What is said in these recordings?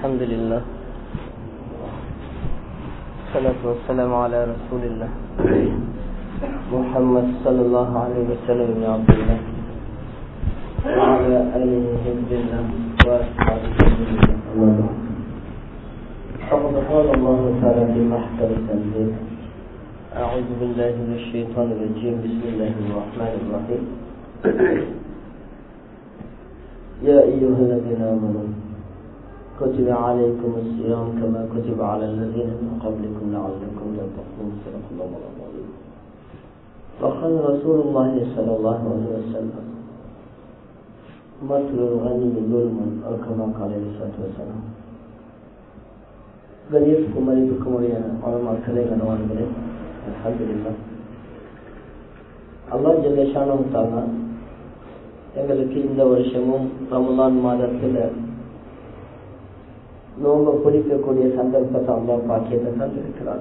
الحمد لله الصلاة والسلام على رسول الله محمد صلى الله عليه وسلم بن عبد الله وعلى آله حزب الله وأصحابه أما بعد فقد قال الله تعالى في محكم التنزيل أعوذ بالله من الشيطان الرجيم بسم الله الرحمن الرحيم يا أيها الذين آمنوا كتب عليكم الصيام كما كتب على الذين من قبلكم لعلكم تتقون صدق الله العظيم وقال رسول الله صلى الله عليه وسلم مثل الغني ظلما أو كما قال عليه الصلاة والسلام கணியத்துக்கும் மதிப்புக்கும் உடைய மக்களை கனவான்களே அலமதுல்லா அல்லா ஜல்லேஷானா எங்களுக்கு இந்த வருஷமும் ரமலான் மாதத்தில் நோம்ப பிடிக்கக்கூடிய சந்தர்ப்பத்தை அல்லா பாக்கியத்தை தந்திருக்கிறார்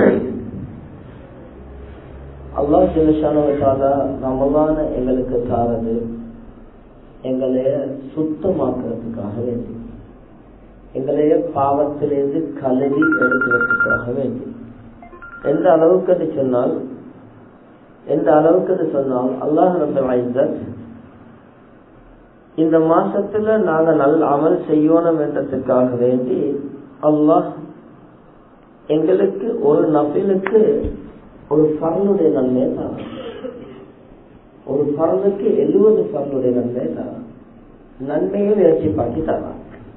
அல்லா ஜல்லேஷானால ரமலான எங்களுக்கு தாரது எங்களைய சுத்தமாக்குறதுக்காக வேண்டி எங்களைய பாவத்திலிருந்து கழுவி எடுக்கிறதுக்காக வேண்டி எந்த அளவுக்கு அது சொன்னால் எந்த அளவுக்கு அது சொன்னால் அல்லாஹ் ரபுல் இந்த மாசத்துல நாங்க நல்ல அமல் செய்யணும் என்றதுக்காக வேண்டி அல்லாஹ் எங்களுக்கு ஒரு நபிலுக்கு ஒரு பரனுடைய நன்மை தான் ஒரு பரனுக்கு எழுபது பரனுடைய நன்மை தான் நன்மையும் இறைச்சி பாக்கி தரான்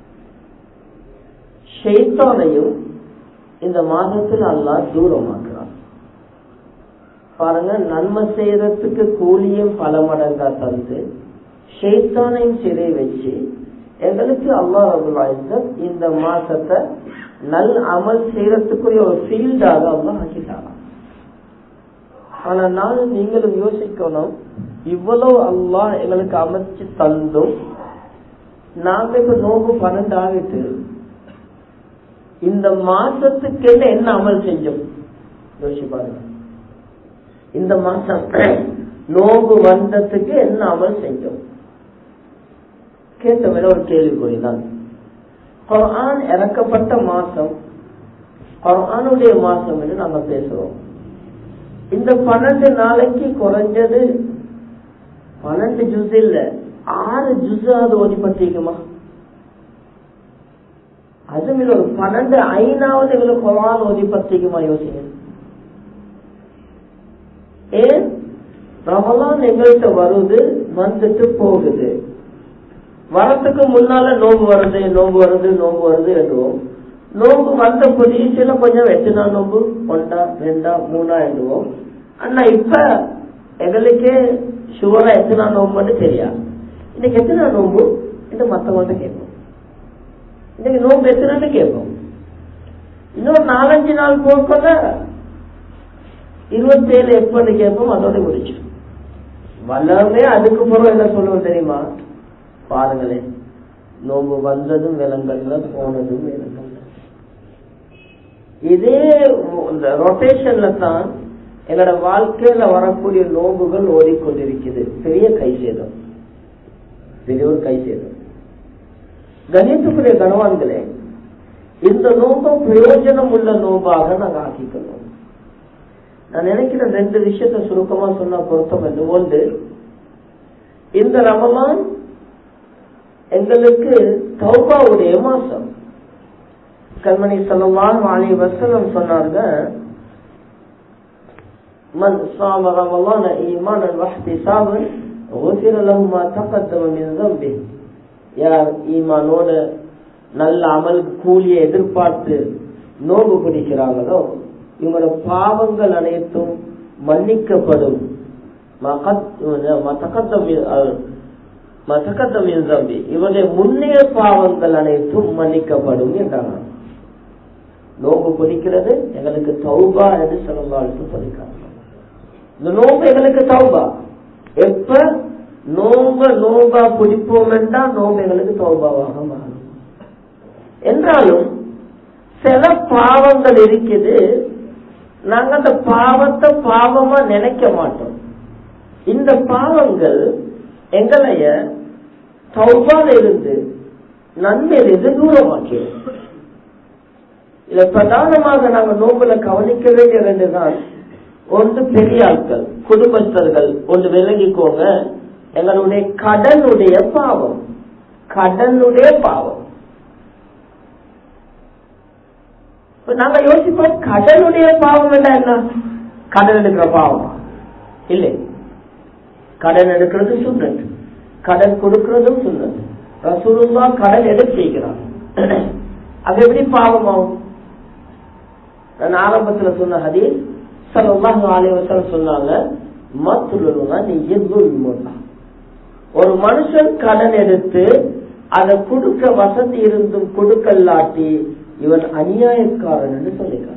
ஷெய்தானையும் இந்த மாதத்தில் அல்லா தூரமாக்குறான் பாருங்க நன்மை செய்யறதுக்கு கூலியும் பல மடங்கா தந்து ஷெய்தானையும் சிறை வச்சு எங்களுக்கு அல்லா ரபுல் இந்த மாசத்தை நல் அமல் செய்யறதுக்குரிய ஒரு ஃபீல்டாக அல்லா ஆக்கிட்டாராம் ஆனா நானும் நீங்களும் யோசிக்கணும் இவ்வளவு அல்லா எங்களுக்கு அமைச்சு தந்தும் நாங்க இப்ப நோம்பு பன்னெண்டு ஆகிட்டு இந்த மாசத்துக்கு என்ன அமல் செஞ்சோம் யோசிச்சு பாருங்க இந்த மாசம் நோம்பு வந்ததுக்கு என்ன அமல் செஞ்சோம் கேட்ட மேல ஒரு கேள்விக்குறிதான் குரான் இறக்கப்பட்ட மாசம் குரானுடைய மாசம் என்று நாங்க பேசுறோம் இந்த பன்னெண்டு நாளைக்கு குறைஞ்சது பன்னெண்டு ஜுஸ் இல்ல ஆறு ஜுஸ் அது ஓதிப்பட்டிருக்குமா அதுமில் ஒரு பன்னெண்டு ஐநாவது எங்களுக்கு குரான் ஓதி பத்திக்குமா யோசிங்க ஏன் ரமலான் எங்கள்கிட்ட வருது வந்துட்டு போகுது வரத்துக்கு முன்னால நோம்பு வருது நோம்பு வருது நோம்பு வருது என்றுவோம் நோம்பு வந்த புதியச்சுல கொஞ்சம் எத்தனா நோம்பு ஒன்றா ரெண்டா மூணா என்றுவோம் ஆனா இப்ப எங்களுக்கே ஷுவரா எத்தனா நோம்புன்னு தெரியாது இன்னைக்கு எத்தனா நோம்பு என்று மத்தவங்க கேட்போம் இன்னைக்கு நோம்பு எத்தனை கேட்போம் இன்னொரு நாலஞ்சு நாள் போக்கல இருபத்தி ஏழு எப்பன்னு கேட்போம் அதோட முடிச்சு வல்லமே அதுக்கு பிறகு என்ன சொல்லுவோம் தெரியுமா பாருங்களேன் நோம்பு வந்ததும் விலங்கல்ல போனதும் விலங்கல்ல இதே இந்த ரொட்டேஷன்ல தான் எங்களோட வாழ்க்கையில வரக்கூடிய நோம்புகள் ஓடிக்கொண்டிருக்குது பெரிய கை சேதம் பெரிய ஒரு கை சேதம் கணித்துக்குரிய கணவான்களே இந்த நோக்கம் பிரயோஜனம் உள்ள நோம்பாக நாங்க ஆக்கிக்கணும் நான் நினைக்கிறேன் ரெண்டு விஷயத்த சுருக்கமா சொன்னா பொருத்தம் என்று ஒன்று இந்த ரமலான் எங்களுக்கு தௌபாவுடைய மாசம் கண்மணி சொல்லலாம் வாலி வசனம் சொன்னாங்க மன் சாம ரமலான ஈமான் வஹ்தி சாபன் غفر له ما تقدم من ذنبه யார் ஈமானோட நல்ல அமல் கூலியை எதிர்பார்த்து நோம்பு பிடிக்கிறாங்களோ இவங்களோட பாவங்கள் அனைத்தும் மன்னிக்கப்படும் தம்பி இவருடைய முன்னைய பாவங்கள் அனைத்தும் மன்னிக்கப்படும் என்றாங்க நோம்பு பிடிக்கிறது எங்களுக்கு தௌபா என்று சொல்லவாழ்த்து சொல்லிக்கிறாங்க இந்த நோம்பு எங்களுக்கு தௌபா எப்ப நோம்ப நோம்பா பிடிப்போம் என்றால் நோம்பு எங்களுக்கு தௌபாவாக மாறும் என்றாலும் சில பாவங்கள் இருக்குது நாங்க அந்த பாவத்தை பாவமா நினைக்க மாட்டோம் இந்த பாவங்கள் எங்களைய தௌபால இருந்து நன்மையிலிருந்து தூரமாக்கிறோம் இதுல பிரதானமாக நாங்க நோம்புல கவனிக்க வேண்டிய ரெண்டு தான் ஒன்று பெரிய ஆட்கள் குடும்பஸ்தர்கள் ஒன்று விளங்கிக்கோங்க எங்களுடைய கடனுடைய பாவம் கடனுடைய பாவம் இப்ப நாங்க யோசிப்போம் கடனுடைய பாவம் என்ன என்ன கடன் எடுக்கிற பாவமா இல்லை கடன் எடுக்கிறது சுண்ணத் கடன் கொடுக்கிறதும் சுண்ணத் ரசூலுல்லா கடன் எடுக்கிறான் அது எப்படி பாவமாகும் நான் ஆரம்பத்துல சொன்ன ஹதீஸ் சல்லாஹு அலைவசம் சொன்னாங்க மத்துலுனா நீ ஒரு மனுஷன் கடன் எடுத்து அதை கொடுக்க வசதி இருந்தும் கொடுக்கலாட்டி இவன் அநியாயக்காரன் சொல்லியிருக்காங்க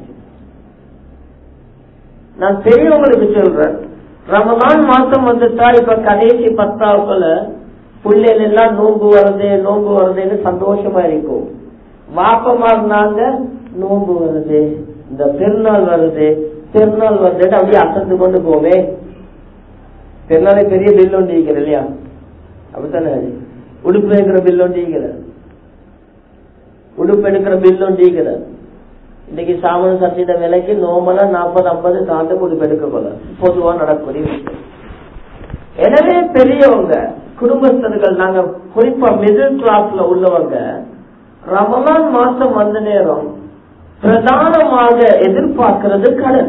நான் பெரியவங்களுக்கு சொல்றேன் ரமதான் மாசம் வந்துட்டா இப்ப கடைசி பத்தாவுக்குள்ள பிள்ளைகள் எல்லாம் நோன்பு வருது நோன்பு வருதுன்னு சந்தோஷமா இருக்கும் வாப்பமா இருந்தாங்க நோன்பு வருது இந்த பெருநாள் வருது பெருநாள் வருதுன்னு அப்படியே அசந்து கொண்டு போவே பெருநாளை பெரிய பில் ஒன்று இருக்கிற இல்லையா அப்படித்தானே உடுப்பு எடுக்கிற பில் ஒன்று இருக்கிற உடுப்பு எடுக்கிற பில் ஒன்று இருக்கிற இன்னைக்கு சாமன் சட்டிட விலைக்கு நோமலா நாற்பது ஐம்பது தாண்டு உடுப்பு எடுக்க போல பொதுவா நடக்கக்கூடிய விஷயம் எனவே பெரியவங்க குடும்பஸ்தர்கள் நாங்க குறிப்பா மிடில் கிளாஸ்ல உள்ளவங்க ரமலான் மாசம் வந்த நேரம் பிரதானமாக எதிர்பார்க்கிறது கடன்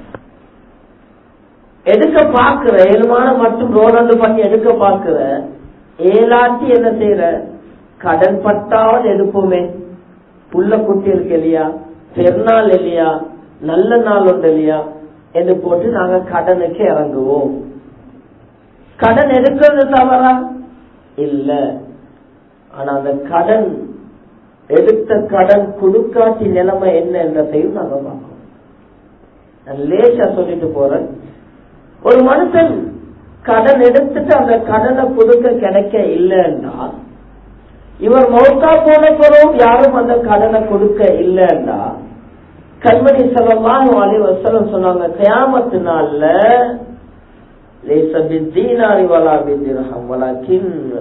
எடுக்க பார்க்கிற ஏழுமான மற்றும் ரோனந்து பண்ணி எடுக்க பார்க்கிற ஏலாட்டி என்ன செய்யற கடன் பட்டாவது எடுப்போமே புள்ள குட்டி இருக்கு இல்லையா பெருநாள் இல்லையா நல்ல நாள் உண்டு இல்லையா என்று போட்டு நாங்க கடனுக்கு இறங்குவோம் கடன் எடுக்கிறது தவறா இல்ல ஆனா அந்த கடன் எடுத்த கடன் கொடுக்காட்டி நிலைமை என்ன என்றதையும் நாங்க பார்க்கணும் நான் லேசா சொல்லிட்டு போறேன் ஒரு மனுஷன் கடன் எடுத்துட்டு அந்த கடனை கொடுக்க கிடைக்க இல்லைன்னா இவர் மௌத்தா போன பிறகும் யாரும் அந்த கடனை கொடுக்க இல்லைன்னா கண்மணி செலவாக அலி வசலம் சொன்னாங்க கயாமத்து நாள்ல ليس بالدينار ولا بالدرهم ولكن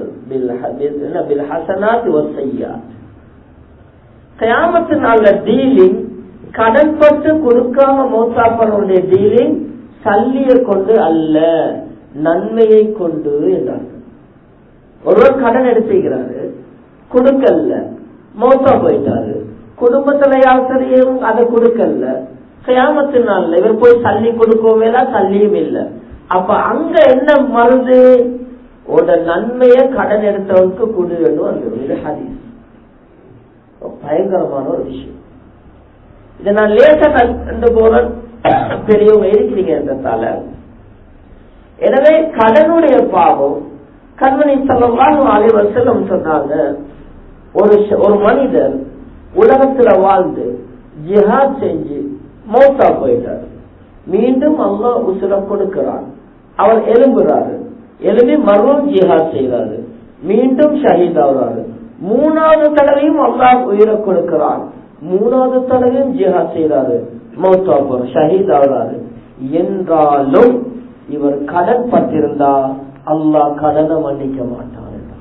بالحسنات والسيئات கயாமத்து நாள்ல டீலிங் கடன் பட்டு கொடுக்காம மௌத்தாப்பனுடைய டீலிங் சல்லிய கொண்டு அல்ல நன்மையை கொண்டு என்றார் ஒருவர் கடன் எடுத்துக்கிறாரு கொடுக்கல மௌத்தா போயிட்டாரு குடும்பத்துல யாத்திரையும் அதை கொடுக்கல கயாமத்து நாள்ல இவர் போய் சல்லி கொடுக்கவும் இல்ல சல்லியும் இல்லை அப்ப அங்க என்ன மருந்து உட நன்மைய கடன் எடுத்தவனுக்கு குடு வந்துடும் இது ஹதீஸ் பயங்கரமான ஒரு விஷயம் இதை நான் லேசா கண்டு போறேன் பெரியவங்க இருக்கிறீங்க என்றதால எனவே கடனுடைய பாவம் கண்மணி சொல்லலாம் அலைவர் செல்லம் சொன்னாங்க ஒரு ஒரு மனிதர் உலகத்துல வாழ்ந்து ஜிஹாத் செஞ்சு மௌத்தா போயிட்டார் மீண்டும் அல்லா உசுர கொடுக்கிறான் அவர் எலும்புறாரு எலும்பி மறுவும் ஜிஹாத் செய்யறாரு மீண்டும் ஷஹீத் ஆகுறாரு மூணாவது தடவையும் அல்லாஹ் உயிரை கொடுக்கிறான் மூணாவது தடவையும் ஜிஹாத் செய்யறாரு மௌத்தா போற ஷஹீத் ஆகுறாரு என்றாலும் இவர் கடன் பட்டிருந்தா அல்லாஹ் கடனை மன்னிக்க மாட்டான்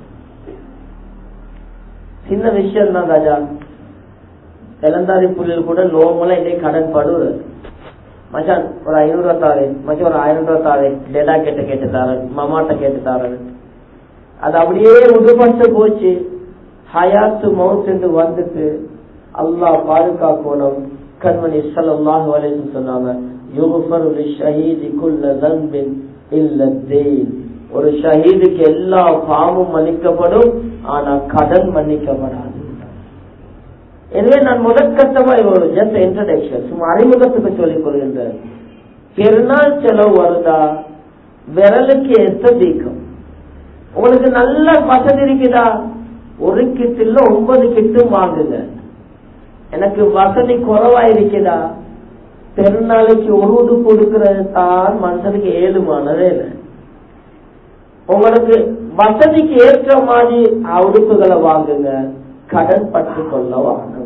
சின்ன விஷயம் தான் ராஜா இளந்தாரி புள்ளில் கூட நோமெல்லாம் இன்னைக்கு கடன் படுவது மச்சான் ஒரு ஐநூறு ரூபா தாரு மச்சான் ஒரு ஆயிரம் ரூபா தாரு டேடா கேட்ட கேட்டு தாரன் மமாட்ட கேட்டு தாரன் அது அப்படியே உடுபட்டு போச்சு ஹயாத்து மவுத் என்று வந்துட்டு அல்லாஹ் பாதுகாக்கணும் கண்மணி சல்லாஹு அலைஹி சொன்னாங்க யுகஃபரு லிஷஹீதி குல்ல தன்பின் இல்ல தெயின் ஒரு ஷஹீதுக்கு எல்லா பாவமும் மன்னிக்கப்படும் ஆனா கடன் மன்னிக்கப்படாது எனவே நான் முதற்கட்டமா ஒரு ஜஸ்ட் இன்ட்ரடக்ஷன் சும்மா அறிமுகத்துக்கு சொல்லிக் கொள்கின்றேன் பெருநாள் செலவு வருதா விரலுக்கு ஏற்ற தீக்கம் உங்களுக்கு நல்ல வசதி இருக்குதா ஒரு கிட்டில் ஒன்பது கிட்டும் வாங்குங்க எனக்கு வசதி குறைவா இருக்குதா பெருநாளைக்கு ஒரு உடுப்பு கொடுக்கறது தான் மனுஷனுக்கு ஏழுமானதே இல்லை உங்களுக்கு வசதிக்கு ஏற்ற மாதிரி உடுப்புகளை வாங்குங்க கடன் பட்டு கொள்ள வாங்கும்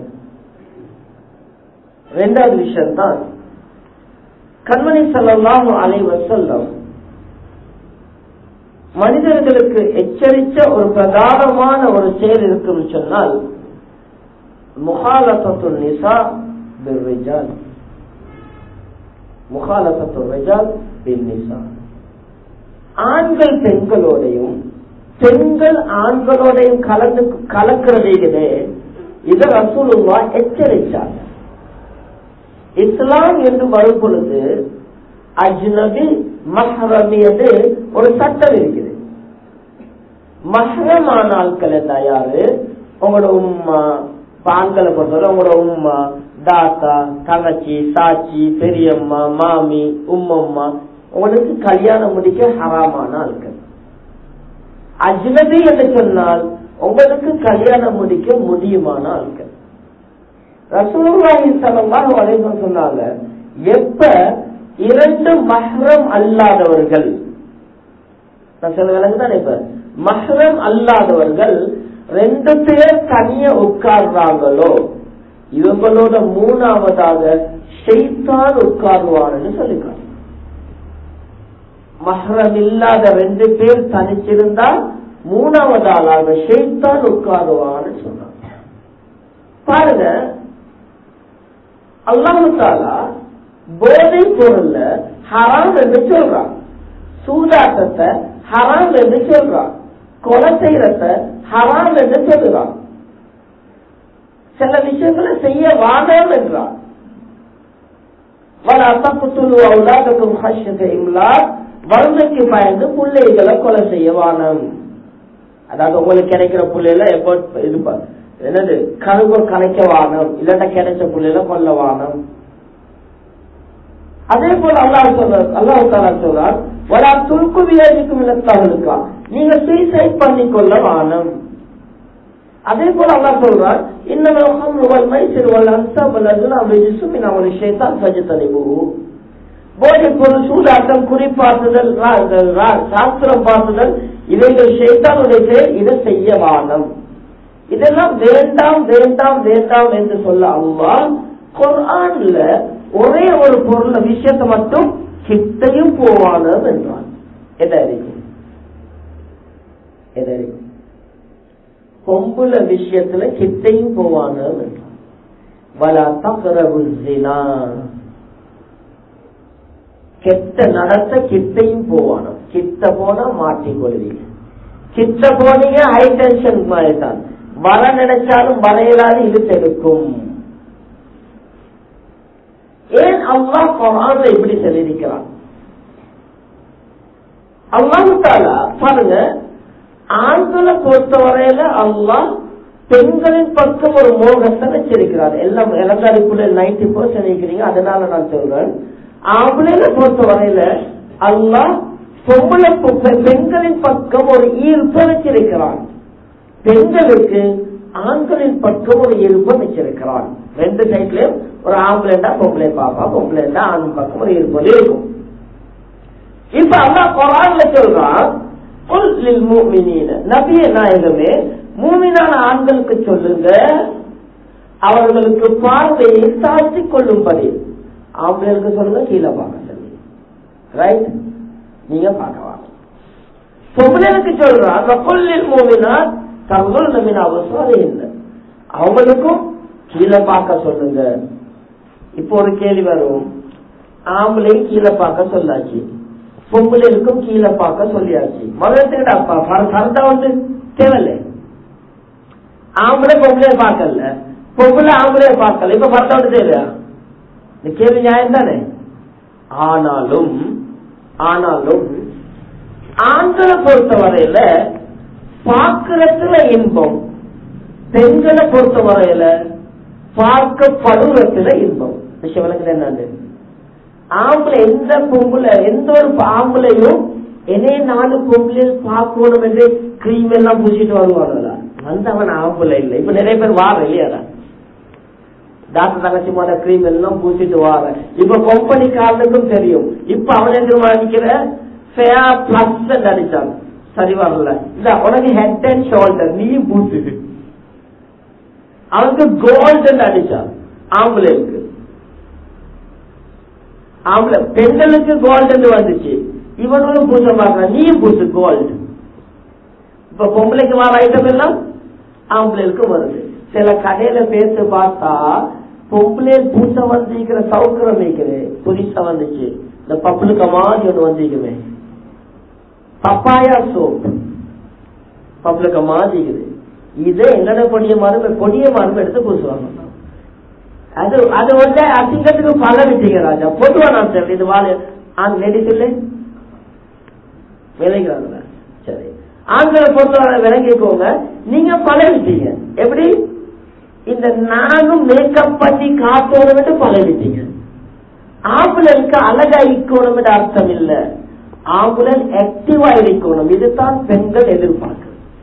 ரெண்டாவது விஷயம் தான் கண்மணி செல்லாம் அலைவர் செல்லம் மனிதர்களுக்கு எச்சரித்த ஒரு பிரதானமான ஒரு செயல் இருக்கும் சொன்னால் முகாலத்து நிசா بالرجال முகாலசத்து ரஜால் பின்னிசா ஆண்கள் பெண்களோடையும் பெண்கள் ஆண்களோடையும் கலந்து கலக்கிறதே இதை ரசூலுல்லா எச்சரித்தார் இஸ்லாம் என்று வரும் பொழுது அஜ்னபி மஹ்ரம் என்று ஒரு சட்டம் இருக்குது மஹ்ரமான ஆட்களை தயாரு உங்களோட உம்மா ஆண்களை பொறுத்தவரை உங்களோட உம்மா தாத்தா தங்கச்சி சாச்சி பெரியம்மா மாமி உம்மம்மா உங்களுக்கு கல்யாணம் முடிக்க ஹராமான ஆட்கள் அஜ்னபி என்று சொன்னால் உங்களுக்கு கல்யாணம் முடிக்க முடியுமான ஆட்கள் ரசூலுல்லாஹி ஸல்லல்லாஹு அலைஹி வஸல்லம் சொன்னாங்க எப்ப இரண்டு மஹ்ரம் அல்லாதவர்கள் நான் சொல்ல விளங்குதான் இப்ப மஹ்ரம் அல்லாதவர்கள் ரெண்டு பேர் தனிய உட்கார்றாங்களோ இவங்களோட மூணாவதாக ஷெய்தான் உட்காருவான்னு சொல்லிக்கிறாங்க மஹ்ரம் இல்லாத ரெண்டு பேர் தனிச்சிருந்தா மூணாவது ஆளாக ஷெய்தான் உட்காருவான்னு சொன்னாங்க பாருங்க அல்லாஹு தாலா போதை பொருள்ல ஹராம் என்று சொல்றான் சூதாட்டத்தை ஹராம் என்று சொல்றான் கொலை செய்யறத ஹராம் என்று சொல்லுறான் சில விஷயங்களை செய்ய வானம் என்றான் வல தப்புத்துள்ளு அவுலாதக்கும் ஹஷ்யத இம்லா வறுமைக்கு பயந்து பிள்ளைகளை கொலை செய்ய வானம் அதாவது உங்களுக்கு கிடைக்கிற புள்ளையில எப்போ இது ப- என்னது கருவை கலைக்க வானம் இல்லாட்ட கிடைச்ச புள்ளையில கொல்ல வானம் அதே போல அல்லாஹ் சொல்ற அல்லாஹ் தாலா சொல்றார் வலா துருக்கு வியாதிக்கும் இலத்தவர்களுக்கா நீங்க சூசைட் பண்ணிக்கொள்ள வானம் அதே போல அல்லாஹ் சொல்றார் இன்னும் வல் மைசிர் வல் அன்சாப் வல் அஸ்லாம் ரிஜிஸும் மின் அமலி ஷைத்தான் ஃபஜ்தனிபுஹு போதை பொருள் சூதாட்டம் குறிப்பாட்டுதல் ரா- ரா- சாஸ்திரம் பார்த்துதல் இவைகள் ஷைத்தானுடைய செயல் இதை செய்ய வானம் இதெல்லாம் வேண்டாம் வேண்டாம் வேண்டாம் என்று சொல்ல அல்லாஹ் குர்ஆன்ல ஒரே ஒரு பொருள் விஷயத்தை மட்டும் கிட்டையும் போவானம் என்றான் எதை அறிக்கும் எதை அறிக்கும் கொம்புல விஷயத்துல கிட்டையும் போவானம் என்றான் வலா தக்ரபு ஜினா கெட்ட நடத்த கிட்டையும் போவானம் கிட்ட போனா மாட்டிக்கொள்வீங்க கிட்ட போனீங்க ஹை டென்ஷன் மாதிரி தான் வர நினைச்சாலும் வரையலாது இது தெடுக்கும் ஏன் அல்லாஹ் குரான்ல இப்படி சொல்லியிருக்கிறான் அல்லாஹு தாலா பாருங்க ஆண்களை பொறுத்தவரையில அல்லாஹ் பெண்களின் பக்கம் ஒரு மோகத்தை வச்சிருக்கிறார் எல்லாம் இளங்காரிக்குள்ள நைன்டி பர்சன்ட் இருக்கிறீங்க அதனால நான் சொல்றேன் ஆம்பளைல பொறுத்தவரையில அல்லாஹ் பொம்பளை பொ- பெண்களின் பக்கம் ஒரு ஈர்ப்பை வச்சிருக்கிறான் பெண்களுக்கு ஆண்களின் பக்கம் ஒரு ஈர்ப்பை வச்சிருக்கிறான் ரெண்டு சைட்லயும் ஒரு ஆம்பளைண்டா பொம்பளை பாப்பா பொம்பளைண்டா ஆண் பக்கம் ஒரு ஈர்ப்பு இருக்கும் இப்ப அல்லாஹ் குரான்ல சொல்றான் குல் லில் முஃமினீன நபியே நாயகமே மூமினான ஆண்களுக்கு சொல்லுங்க அவர்களுக்கு பார்வையை தாழ்த்திக் கொள்ளும்படி ஆம்பளைகளுக்கு சொல்லுங்க கீழே பார்க்க சொல்லி ரைட் நீங்க பார்க்க வாங்க பொம்பளைகளுக்கு சொல்றான் வக்குல்லில் மூமினா தங்கள் நம்பின அவசரம் இல்லை அவங்களுக்கும் கீழே பார்க்க சொல்லுங்க இப்போ ஒரு கேள்வி வரும் ஆம்பளையும் கீழே பார்க்க சொல்லாச்சு பொம்பளைக்கும் கீழே பார்க்க சொல்லியாச்சு முதல்ல பரதா வந்து தேவையில்லை ஆம்பளை பொம்பளைய பார்க்கல பொம்பளை ஆம்பளைய பார்க்கல இப்ப பரதா வந்து தேவையா இந்த கேள்வி நியாயம் தானே ஆனாலும் ஆனாலும் ஆண்களை பொறுத்தவரையில பார்க்கறதுல இன்பம் பெண்களை பொறுத்தவரையில பார்க்கப்படுவதுல இன்பம் விஷயம் விளக்குது என்னன்னு ஆம்பளை எந்த பொம்பளை எந்த ஒரு ஆம்பளையும் என்னே நாலு பொம்பளை பார்க்கணும் என்று கிரீம் எல்லாம் பூசிட்டு வருவாங்களா வந்து அவன் ஆம்பளை இல்லை இப்ப நிறைய பேர் வார இல்லையாடா டாக்டர் தங்கச்சி மாத கிரீம் எல்லாம் பூசிட்டு வார இப்ப கம்பெனி காரனுக்கும் தெரியும் இப்ப அவன் எங்க நிக்கிற ஃபேர் பிளஸ் அடிச்சான் சரி வரல இல்ல உனக்கு ஹெட் அண்ட் ஷோல்டர் நீயும் பூசுது அவனுக்கு கோல்டன் அடிச்சான் ஆம்பளைக்கு ஆம்பளை பெண்களுக்கு கோல்டு வந்துச்சு இவனும் பூச பார்க்கறான் நீயும் பூசு கோல்டு இப்ப பொம்பளைக்கு வர ஐட்டம் எல்லாம் ஆம்பளைக்கு வருது சில கடையில பேச பார்த்தா பொம்பளே பூச வந்திருக்கிற சவுக்கரம் வைக்குது புதுசா வந்துச்சு இந்த பப்புளுக்கு மாதிரி ஒன்று வந்திருக்குமே பப்பாயா சோப் பப்புளுக்கு மாதிரி இருக்குது இதை என்னோட கொடிய மரம் கொடிய மரம் எடுத்து பூசுவாங்க அது அது வந்து அசிங்கத்துக்கு பல விட்டீங்க ராஜா பொதுவா நான் சொல்றேன் இது வாழ ஆண் லேடிஸ் இல்லை விளைகிறாங்களா சரி ஆண்களை பொறுத்தவரை விளங்கிக்கோங்க நீங்க பழகிட்டீங்க எப்படி இந்த நானும் மேக்கப் பண்ணி காட்டணும் பழகிட்டீங்க ஆம்புலனுக்கு அழகா இருக்கணும் அர்த்தம் இல்ல ஆம்புலன் ஆக்டிவா இருக்கணும் இதுதான் பெண்கள் எதிர்பார்க்க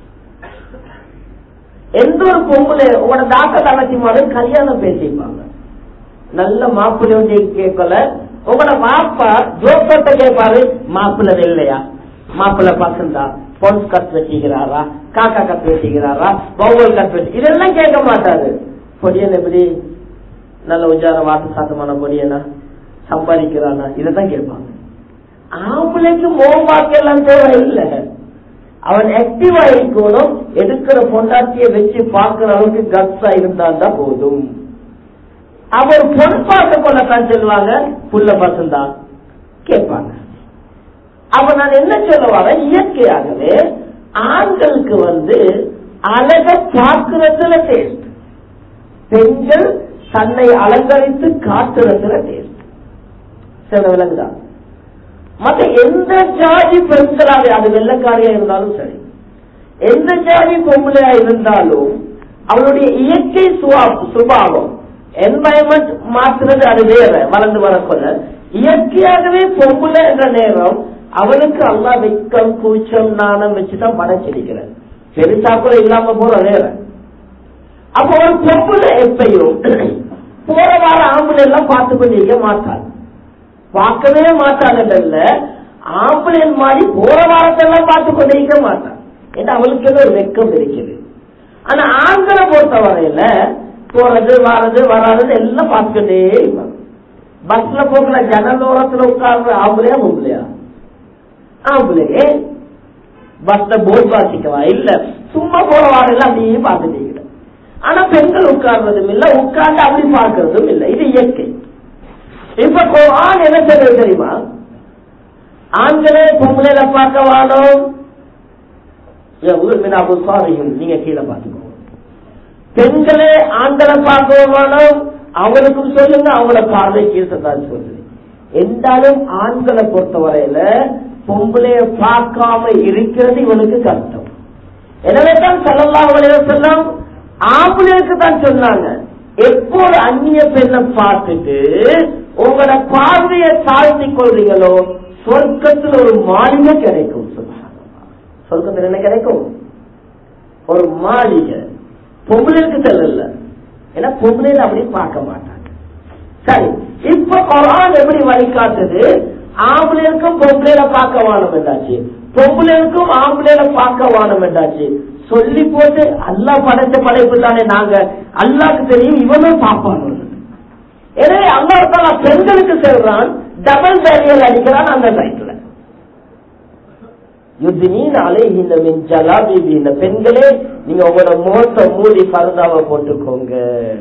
எந்த ஒரு பொம்பளை உங்களோட தாக்க தங்கச்சி மாதிரி கல்யாணம் பேசிப்பாங்க நல்ல மாப்பிள்ளை வந்து கேட்கல உங்களோட மாப்பா ஜோக்கத்தை கேட்பாரு மாப்பிள்ளை இல்லையா மாப்பிள்ளை பசந்தா பொன் கத்து வச்சுக்கிறாரா காக்கா கத்து வச்சுக்கிறாரா பவுல் கத்து வச்சு இதெல்லாம் கேட்க மாட்டாரு பொடியன் எப்படி நல்ல உஜார வாக்கு சாத்தமான பொடியனா சம்பாதிக்கிறானா இதைத்தான் கேட்பாங்க ஆம்பளைக்கு மோம்பாக்கெல்லாம் தேவை இல்லை அவன் ஆக்டிவா இருக்கணும் எடுக்கிற பொண்டாட்டிய வச்சு பார்க்கிற அளவுக்கு கட்ஸா இருந்தா தான் போதும் அவர் பொன் பார்க்க கொள்ளத்தான் சொல்லுவாங்க புள்ள பசந்தா கேட்பாங்க அப்ப நான் என்ன சொல்ல வரேன் இயற்கையாகவே ஆண்களுக்கு வந்து அழக பார்க்கிறதுல டேஸ்ட் பெண்கள் தன்னை அலங்கரித்து காட்டுறதுல டேஸ்ட் சில விலங்குதா மத்த எந்த ஜாதி பெண்களாக அது வெள்ளக்காரியா இருந்தாலும் சரி எந்த ஜாதி பொம்பளையா இருந்தாலும் அவளுடைய இயற்கை சுபாவம் என்வாயன்மெண்ட் மாற்றுறது அது வேற வளர்ந்து வரக்கொள்ள இயற்கையாகவே பொம்பளை என்ற நேரம் அவளுக்கு அல்லா வெக்கம் கூச்சம் நாணம் வச்சுதான் படைச்சிருக்கிறார் பெருசா கூட இல்லாம போற வேற அப்ப ஒரு பொம்பளை எப்பையும் போற வார ஆம்பளை எல்லாம் பார்த்து கொண்டிருக்க மாட்டாள் பார்க்கவே மாட்டாங்கல்ல ஆம்பளைன் மாதிரி போற வாரத்தெல்லாம் பார்த்து கொண்டிருக்க மாட்டான் ஏன்னா அவளுக்கு ஏதோ ஒரு வெக்கம் இருக்குது ஆனா ஆண்களை பொறுத்த வரையில போறது வாரது வராது எல்லாம் பார்த்துக்கிட்டே இருப்பாங்க பஸ்ல போக்குற ஜன்னல் ஓரத்துல உட்கார்ற ஆம்பளையா பொம்பளையா ஆம்பளையே பஸ்ல போர்ட் வாசிக்கவா இல்ல சும்மா போற வாரம் அப்படியே பார்த்துட்டே ஆனா பெண்கள் உட்கார்றதும் இல்ல உட்கார்ந்து அப்படி பார்க்கறதும் இல்ல இது இயற்கை இப்ப குரான் என்ன சொல்றது தெரியுமா ஆண்களே பொம்பளையில பார்க்க வாடும் நீங்க கீழே பார்த்துக்கோங்க பெண்களே ஆண்களை பார்க்க வேணும் அவனுக்கும் சொல்லுங்க அவங்கள பார்வை கீழ்த்தான் சொல்லுங்க என்றாலும் ஆண்களை பொறுத்தவரையில பொம்பளைய பார்க்காம இருக்கிறது இவனுக்கு கஷ்டம் எனவே தான் சொல்லலாம் செல்லம் ஆம்பளைக்கு தான் சொன்னாங்க எப்போது அந்நிய பெண்ணை பார்த்துட்டு உங்களோட பார்வையை தாழ்த்தி கொள்றீங்களோ சொர்க்கத்தில் ஒரு மாளிகை கிடைக்கும் சொர்க்கத்தில் என்ன கிடைக்கும் ஒரு மாளிகை பொம்பளைக்கு செல்லல ஏன்னா பொம்பளையில அப்படி பார்க்க மாட்டாங்க சரி இப்ப குரான் எப்படி வழிகாட்டுது ஆம்பளைக்கும் பொம்பளையில பார்க்க வானம் என்றாச்சு பொம்பளைக்கும் ஆம்பளையில பார்க்க வானம் என்றாச்சு சொல்லி போட்டு அல்லா படைச்ச படைப்பு தானே நாங்க அல்லாக்கு தெரியும் இவனும் பார்ப்பான் எனவே அல்லா பெண்களுக்கு செல்றான் டபுள் பேரியல் அடிக்கிறான் அந்த சைட்ல யுத்தினாலே இந்த மின் ஜலாபிபி இந்த பெண்களே நீங்க உங்களோட முகத்தை மூடி பரதாவை போட்டுக்கோங்க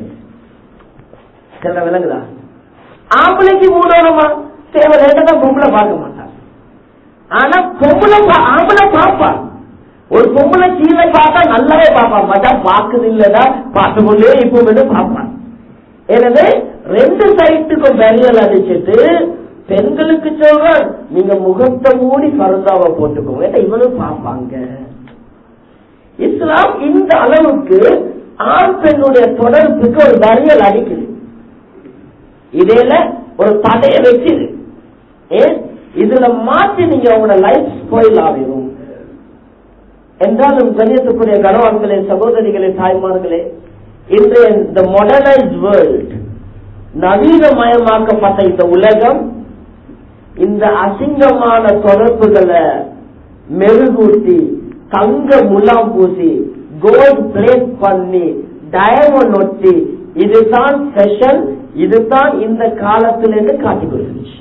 சில விலங்குதா ஆம்பளைக்கு மூடணுமா தேவை தான் பொம்பளை பார்க்க மாட்டான் ஆனா பொம்பளை ஆம்பளை பார்ப்பான் ஒரு பொம்பளை கீழே பார்த்தா நல்லாவே பார்ப்பான் மச்சான் பார்க்குது இல்லடா பார்த்து கொண்டே இப்போ பார்ப்பான் எனவே ரெண்டு சைட்டுக்கும் பேரியல் அடிச்சிட்டு பெண்களுக்கு சொல்றான் நீங்க முகத்தை மூடி பரந்தாவை போட்டுக்கோங்க ஏன்னா இவனும் பார்ப்பாங்க இஸ்லாம் இந்த அளவுக்கு ஆண் பெண்ணுடைய தொடர்புக்கு ஒரு பேரியல் அடிக்குது இடையில ஒரு தடையை வச்சுது ஏன் இதுல மாற்றி நீங்க உங்களோட லைஃப் ஸ்பாயில் ஆகிடும் என்றாலும் கண்ணியத்துக்குரிய கணவான்களே சகோதரிகளே தாய்மார்களே இன்றைய இந்த மாடர்னைஸ் வேர்ல்ட் நவீனமயமாக்கப்பட்ட இந்த உலகம் இந்த அசிங்கமான தொடர்புகளை மெருகூட்டி தங்க முலாம் பூசி கோல்ட் பிளேட் பண்ணி டயமண்ட் ஒட்டி இதுதான் ஸ்பெஷல் இதுதான் இந்த காலத்திலிருந்து காட்டி கொடுத்துருச்சு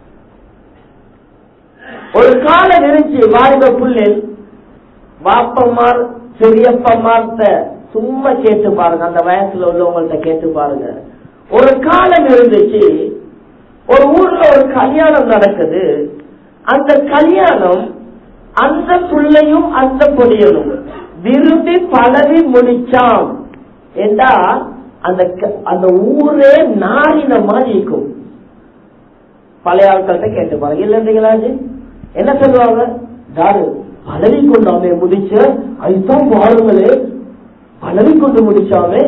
ஒரு காலம் இருந்துச்சு வாலிப புள்ளில் வாப்பமார் பெரியப்பமார்த்த சும்மா கேட்டு பாருங்க அந்த வயசுல உள்ளவங்கள்ட்ட கேட்டு பாருங்க ஒரு காலம் இருந்துச்சு ஒரு ஊர்ல ஒரு கல்யாணம் நடக்குது அந்த கல்யாணம் அந்த பிள்ளையும் அந்த பொடியனும் விரும்பி பழவி முடிச்சான் என்றா அந்த க- அந்த ஊரே நாரின மாதிரி இருக்கும் பழைய ஆட்கள்கிட்ட கேட்டு பாருங்க இல்லைங்களா என்ன சொல்லுவாங்க தாரு பழவி கொண்டாமே முடிச்ச அதுதான் பாருங்களே பழவி கொண்டு முடிச்சாமே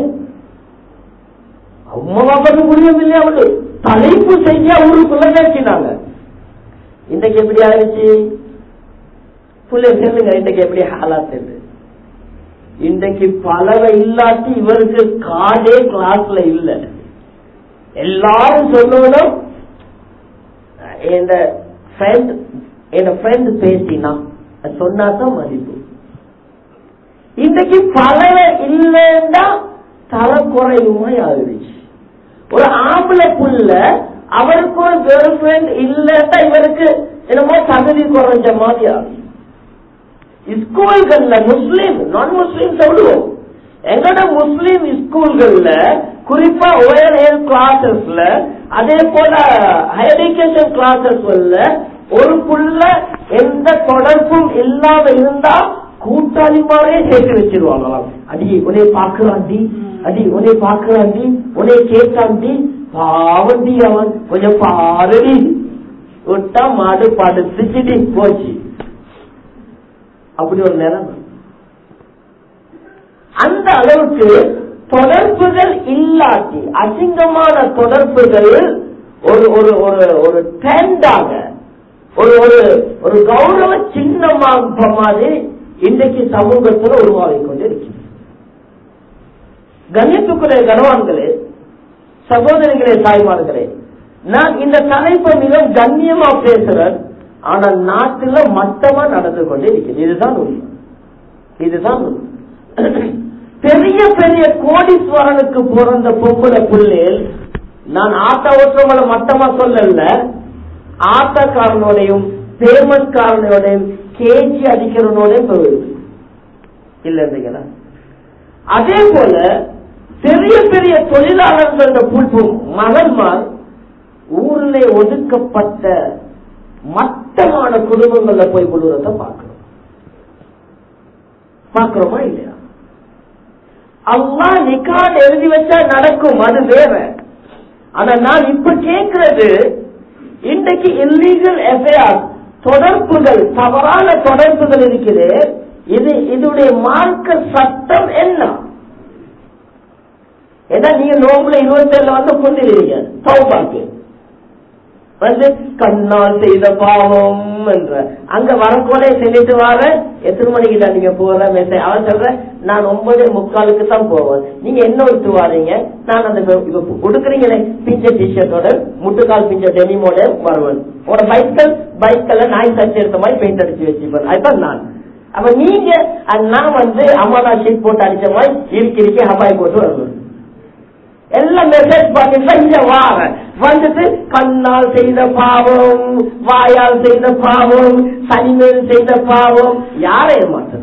அம்மா பாப்பாக்கு முடியும் இல்லையா அவரு தலைப்பு செஞ்சா ஊருக்குள்ள நினைச்சினாங்க இன்றைக்கு எப்படி ஆயிடுச்சு புள்ள சொல்லுங்க இன்றைக்கு எப்படி ஹாலாத் இது இன்றைக்கு பலவை இல்லாட்டி இவருக்கு காடே கிளாஸ்ல இல்ல எல்லாரும் சொல்லணும் என் ஃப்ரெண்ட் என் ஃப்ரெண்ட் பேசினா சொன்னாதான் மதிப்பு இன்றைக்கு பலவை இல்லைன்னா தரக்குறைவுமாய் ஆயிடுச்சு ஒரு ஆம்பளை புள்ள அவருக்கு ஒரு கேர்ள் ஃபிரெண்ட் இல்லன்னா இவருக்கு என்னமோ தகுதி குறைஞ்ச மாதிரி ஆகுது ஸ்கூல்கள்ல முஸ்லீம் நான் முஸ்லீம் சொல்லுவோம் எங்கட முஸ்லீம் ஸ்கூல்கள்ல குறிப்பா ஓஎல்ஏ கிளாஸஸ்ல அதே போல ஹையர் எஜுகேஷன் கிளாஸஸ்ல ஒரு புள்ள எந்த தொடர்பும் இல்லாம இருந்தா கூட்டாளி மாதிரியே சேர்த்து வச்சிருவாங்களாம் அடி உன்னை பாக்குறாண்டி அடி உன்னை பாக்குறாண்டி உன்னை கேட்டாண்டி பாவண்டி அவன் கொஞ்சம் பாருடி விட்டா மாடு படுத்துச்சுடி போச்சு அப்படி ஒரு நிலைமை அந்த அளவுக்கு தொடர்புகள் இல்லாட்டி அசிங்கமான தொடர்புகள் ஒரு ஒரு ஒரு ஒரு ட்ரெண்டாக ஒரு ஒரு ஒரு கௌரவ சின்னமாக மாதிரி இன்றைக்கு சமூகத்தில் உருவாகிக் கொண்டு இருக்கிறது கண்ணியத்துக்குரிய கனவான்களே சகோதரிகளே தாய்மார்களே நான் இந்த தலைப்பை மிகவும் கண்ணியமா பேசுறேன் ஆனா நாட்டுல மட்டமா நடந்து கொண்டே இருக்கிறது இதுதான் உண்மை இதுதான் உண்மை பெரிய பெரிய கோடீஸ்வரனுக்கு பிறந்த பொம்பளை புள்ளேல் நான் ஆட்ட ஓட்டுறவங்களை மட்டமா சொல்லல ஆட்டக்காரனோடையும் பேமெண்ட் காரனோடையும் கேஜி அடிக்கிறவனோடையும் போகுது இல்ல இருந்தீங்களா அதே போல பெரிய பெரிய தொழிலாளர்களோட புல்பும் மகன்மார் ஊரிலே ஒதுக்கப்பட்ட மட்டமான குடும்பங்கள்ல போய் விடுறத பார்க்கிறோம் பார்க்கிறோமா இல்லையா அல்லா நிக்கான் எழுதி வச்சா நடக்கும் அது வேற ஆனா நான் இப்ப கேட்கிறது இன்றைக்கு இல்லீகல் எஃப்ஐஆர் தொடர்புகள் தவறான தொடர்புகள் இருக்குது இது இதனுடைய மார்க்க சட்டம் என்ன ஏன்னா நீங்க நோம்புல இருபத்தி ஏழுல வந்து கொண்டிருக்கீங்க சௌபாக்கு வந்து கண்ணால் செய்த பாவம் என்ற அங்க வரக்கோலே சொல்லிட்டு வர எத்தனை மணிக்கு தான் நீங்க போற மெசேஜ் அவன் சொல்ற நான் ஒன்பது முக்காலுக்கு தான் போவேன் நீங்க என்ன விட்டு வாரீங்க நான் அந்த இப்ப கொடுக்குறீங்களே பிஞ்ச டிஷர்ட்டோட முட்டுக்கால் பிஞ்ச டெனிமோட வருவேன் உட பைக்கல் பைக்கல்ல நாய் தச்சு எடுத்த மாதிரி பெயிண்ட் அடிச்சு வச்சுப்பேன் அதுதான் நான் அப்ப நீங்க நான் வந்து அம்மாதா ஷீட் போட்டு அடிச்ச மாதிரி இறுக்கி இறுக்கி ஹபாய் போட்டு வருவேன் எல்லாம் மெசேஜ் பண்ணிட்டு இங்க வார வந்துட்டு கண்ணால் செய்த பாவம் வாயால் செய்த பாவம் சனிமேல் செய்த பாவம் யாரை ஏமாற்றது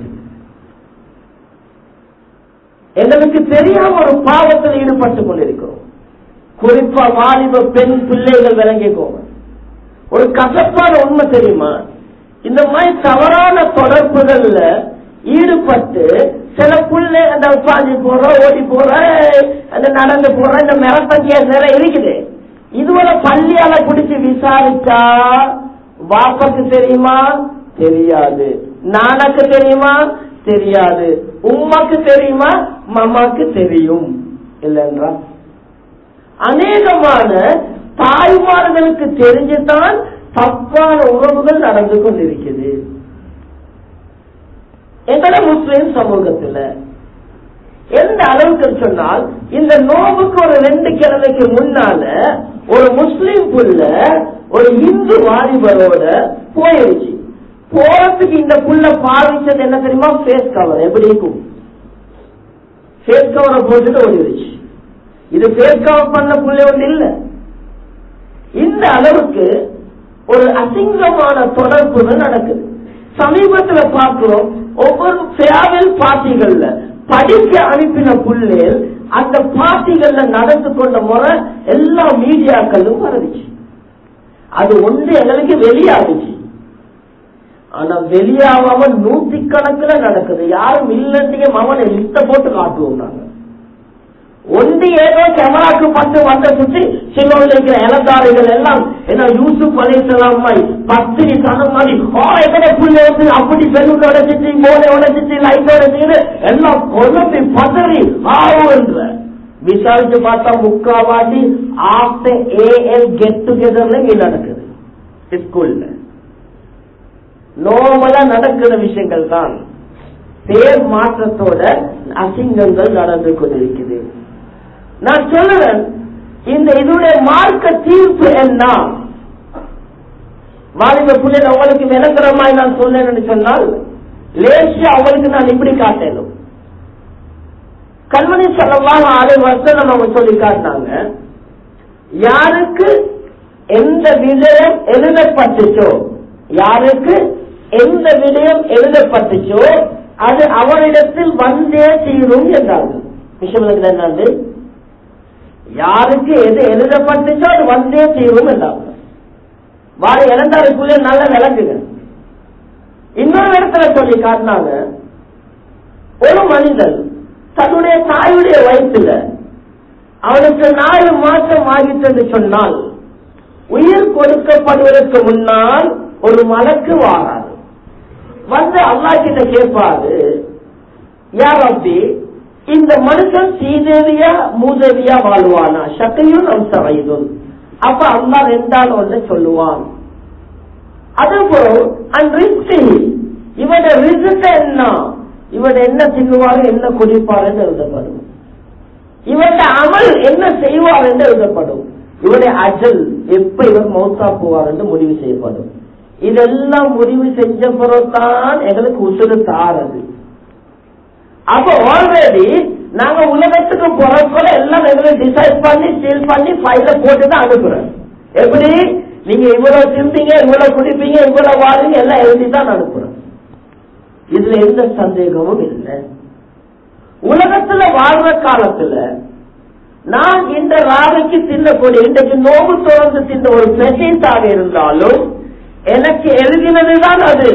எங்களுக்கு தெரியாம ஒரு பாவத்தில் ஈடுபட்டு கொண்டிருக்கிறோம் குறிப்பா வாலிப பெண் பிள்ளைகள் விளங்கிக்கோங்க ஒரு கசப்பான உண்மை தெரியுமா இந்த மாதிரி தவறான தொடர்புகள்ல ஈடுபட்டு சில புள்ளை அந்த உட்காந்து போற ஓடி போற அந்த நடந்து போற இந்த மிரப்பங்கிய சில இருக்குது இதுவரை பள்ளியால பிடிச்சு விசாரிச்சா வாப்பாக்கு தெரியுமா தெரியாது நானக்கு தெரியுமா தெரியாது உமாக்கு தெரியுமா மம்மாக்கு தெரியும் இல்லைன்றா அநேகமான தாய்மார்களுக்கு தெரிஞ்சுதான் தப்பான உறவுகள் நடந்து கொண்டிருக்குது எங்கட முஸ்லிம் சமூகத்துல எந்த அளவுக்கு சொன்னால் இந்த நோவுக்கு ஒரு ரெண்டு கிழமைக்கு முன்னால ஒரு முஸ்லிம் புள்ள ஒரு இந்து வாலிபரோட போயிருச்சு போறதுக்கு இந்த புள்ள பாவிச்சது என்ன தெரியுமா ஃபேஸ் கவர் எப்படி இருக்கும் ஃபேஸ் கவரை போட்டுட்டு ஓடிடுச்சு இது ஃபேஸ் கவர் பண்ண புள்ள ஒன்று இல்ல இந்த அளவுக்கு ஒரு அசிங்கமான தொடர்புகள் நடக்குது சமீபத்துல பார்க்கிறோம் ஒவ்வொரு டிராவல் பார்ட்டிகள்ல படிக்க அனுப்பின புள்ளேல் அந்த பார்ட்டிகள்ல நடந்து கொண்ட முறை எல்லா மீடியாக்களும் பரவிச்சு அது ஒன்று எங்களுக்கு வெளியாகுச்சு ஆனா வெளியாகாம நூத்தி கணக்குல நடக்குது யாரும் இல்லைன்னு அவனை லிஸ்ட போட்டு காட்டுவோம் நாங்க ஒன்று ஏதோ கேமராக்கு பட்டு வந்த சுற்றி சிலோவில் இருக்கிற இளந்தாரிகள் எல்லாம் என்ன யூசுப் அலைசலாம் மாதிரி பத்திரி கணம் மாதிரி ஓ எத்தனை புள்ளி வந்து அப்படி பெலூன் உடைச்சிட்டு மோனை உடைச்சிட்டு லைட் உடைச்சிட்டு எல்லாம் கொழுப்பி பதறி ஆவுன்ற விசாரிச்சு பார்த்தா முக்காவாசி ஆஃப்டர் ஏஎல் கெட் டுகெதர்ல இங்க நடக்குது ஸ்கூல்ல நோமலா நடக்கிற விஷயங்கள் தான் பேர் மாற்றத்தோட அசிங்கங்கள் நடந்து கொண்டிருக்குது நான் சொல்லுவேன் இந்த இதனுடைய மார்க்க தீர்ப்பு என்ன வாலிப பிள்ளைகள் அவங்களுக்கு விளங்குற மாதிரி நான் சொன்னேன்னு சொன்னால் லேசியா அவங்களுக்கு நான் இப்படி காட்டணும் கல்வனி செலவாக ஆறு வருஷம் நம்ம சொல்லி காட்டினாங்க யாருக்கு எந்த விடயம் எழுதப்பட்டுச்சோ யாருக்கு எந்த விடயம் எழுதப்பட்டுச்சோ அது அவரிடத்தில் வந்தே தீரும் என்றார்கள் விஷயம் என்னது யாருக்கு எது எழுதப்பட்டுச்சோ அது வந்தே தீரும் என்றார்கள் வாழ இறந்தாருக்குள்ளே நல்ல விளக்குங்க இன்னொரு இடத்துல சொல்லி காட்டினாங்க ஒரு மனிதன் தன்னுடைய தாயுடைய வயிற்றுல அவனுக்கு நாலு மாசம் ஆகிட்டு சொன்னால் உயிர் கொடுக்கப்படுவதற்கு முன்னால் ஒரு மலக்கு வாராது வந்து அல்லா கிட்ட கேட்பாரு யார் அப்படி இந்த மனுஷன் சீதேவியா மூதேவியா வாழ்வானா சக்கையும் நம் சவைதும் அப்ப அல்லா ரெண்டாள் ஒன்று சொல்லுவான் அதுபோல் அண்ட் இவட ரிசல்ட் என்ன இவன் என்ன தின்னுவாரு என்ன குடிப்பார் என்று எழுதப்படும் இவன் அமல் என்ன செய்வார் என்று எழுதப்படும் இவருடைய அஜல் எப்ப இவர் மௌத்தா போவார் என்று முடிவு செய்யப்படும் இதெல்லாம் முடிவு செஞ்ச பிறகுதான் எங்களுக்கு உசுறு தாரது அப்ப ஆல்ரெடி நாங்க உலகத்துக்கு போறப்போல எல்லாம் எங்களுக்கு டிசைட் பண்ணி சீல் பண்ணி ஃபைல போட்டு தான் அனுப்புறோம் எப்படி நீங்க இவ்வளவு திம்பீங்க இவ்வளவு குடிப்பீங்க இவ்வளவு வாழுங்க எல்லாம் எழுதி தான் அனுப்புறோம் இதுல எந்த சந்தேகமும் இல்லை உலகத்துல வாழ்ற காலத்துல நான் இந்த ராவைக்கு தின்னக்கூடிய இன்றைக்கு நோவு தொடர்ந்து தின்ன ஒரு பெசைந்தாக இருந்தாலும் எனக்கு எழுதினதுதான் அது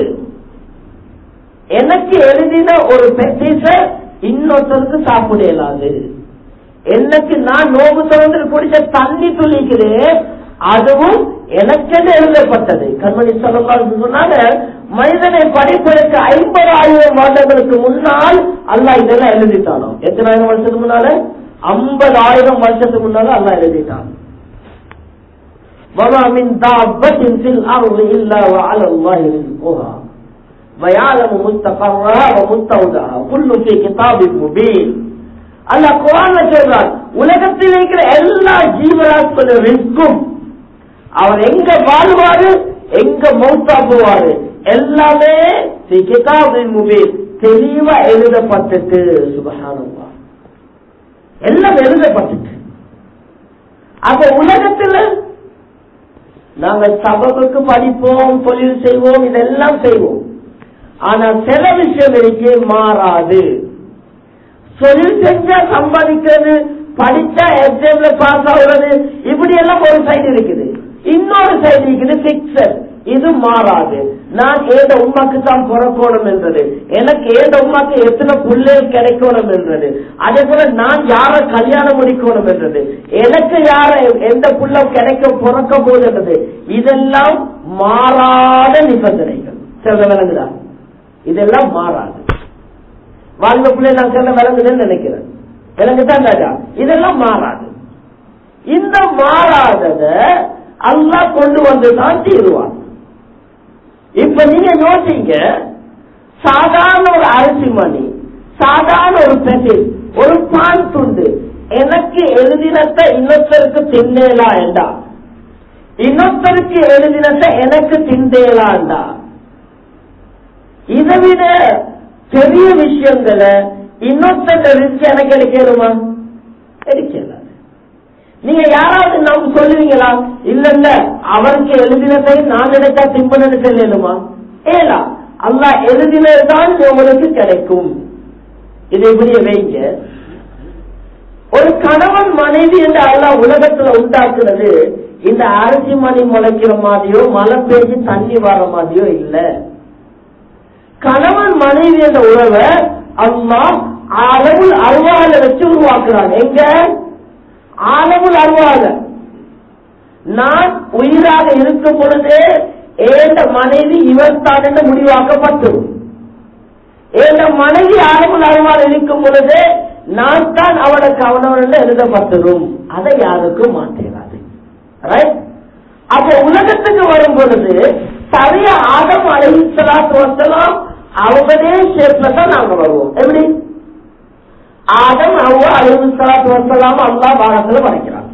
எனக்கு எழுதின ஒரு பெசைஸ இன்னொருத்தருக்கு சாப்பிட இயலாது எனக்கு நான் நோவு தொடர்ந்து குடிச்ச தண்ணி துளிக்கிறேன் அதுவும் எனக்கென்று எழுதப்பட்டது கண்மணி சொல்லலாம் சொன்னாங்க மனிதனை படிப்பதற்கு ஐம்பதாயிரம் வருடங்களுக்கு முன்னால் அல்லா இதெல்லாம் எழுதிட்டானோ எத்தனாயிரம் வருஷத்துக்கு முன்னால ஐம்பதாயிரம் வருஷத்துக்கு முன்னால அல்லா எழுதிட்டான் وما من دابة في الأرض إلا وعلى الله رزقها ويعلم مستقرها ومستودعها كل في كتاب مبين அல்ல குரான் சொல்றார் உலகத்தில் இருக்கிற எல்லா ஜீவராசிகளுடைய ரிஸ்கும் அவர் எங்க வாழ்வாரு எங்க மௌத்தா போவாரு எல்லாமே கிதாபின் முபீர் தெளிவா எழுதப்பட்டுட்டு சுபகானமா எல்லாம் எழுதப்பட்டுட்டு அப்ப உலகத்துல நாங்கள் சபகுக்கு படிப்போம் தொழில் செய்வோம் இதெல்லாம் செய்வோம் ஆனா சில விஷயம் இருக்கு மாறாது தொழில் செஞ்சா சம்பாதிக்கிறது படிச்சா எக்ஸாம்ல பாஸ் ஆகுறது இப்படி எல்லாம் ஒரு சைடு இருக்குது இன்னொரு சைடு இருக்குது பிக்சர் இது மாறாது நான் ஏத உமாக்கு தான் பிறக்கணும் என்றது எனக்கு ஏத உமாக்கு எத்தனை புள்ளைகள் கிடைக்கணும் என்றது அதே போல நான் யார கல்யாணம் முடிக்கணும் என்றது எனக்கு யார எந்த புள்ள கிடைக்க பிறக்க போதுன்றது இதெல்லாம் மாறாத நிபந்தனைகள் சில விளங்குதா இதெல்லாம் மாறாது வாழ்ந்த பிள்ளை நான் சில விளங்குதுன்னு நினைக்கிறேன் விளங்குதான் ராஜா இதெல்லாம் மாறாது இந்த மாறாதத அல்லா கொண்டு வந்து தான் தீருவான் இப்ப நீங்க யோசிங்க சாதாரண ஒரு அரிசி மணி சாதாரண ஒரு பெட்டில் ஒரு பான் துண்டு எனக்கு எழுதினத்தை இன்னொருத்தருக்கு தின்னேலா என்றா இன்னொருத்தருக்கு எழுதினத்தை எனக்கு திண்டேலாண்டா இதை விட பெரிய விஷயங்களை இன்னொருத்தர் ரிஸ்க் எனக்கு எடுக்கணுமா எடுக்கல நீங்க யாராவது நம்ம சொல்லுவீங்களா இல்ல இல்ல அவருக்கு எழுதினதை நான் நினைச்சா திம்பனு சொல்லணுமா ஏலா அல்லா எழுதினதுதான் உங்களுக்கு கிடைக்கும் இதை இப்படியே வைங்க ஒரு கணவன் மனைவி என்று அல்லாஹ் உலகத்துல உண்டாக்குறது இந்த அரிசி மணி முளைக்கிற மாதிரியோ மழை பெய்ஞ்சு தண்ணி வர மாதிரியோ இல்ல கணவன் மனைவி என்ற உறவை அம்மா அளவுள் அருவால வச்சு உருவாக்குறாங்க எங்க அளவுள் அருவால நான் உயிராக இருக்கும் பொழுதே ஏந்த மனைவி இவர் தான் என்று முடிவாக்கப்பட்டது ஏந்த மனைவி அளவுள் அருவால் இருக்கும் பொழுதே நான் தான் அவனுக்கு அவனவன் எழுதப்பட்டதும் அதை யாருக்கும் மாற்றேனாது Right? அப்ப உலகத்துக்கு வரும் பொழுது சரிய ஆதம் அலைசலாத்து வசலாம் அவங்களே ஷேப்ல தான் நாங்க வருவோம் எப்படி ஆதம் அவ்வா அலைசலாத்து வசலாம் அல்லா பாகத்துல படைக்கிறான்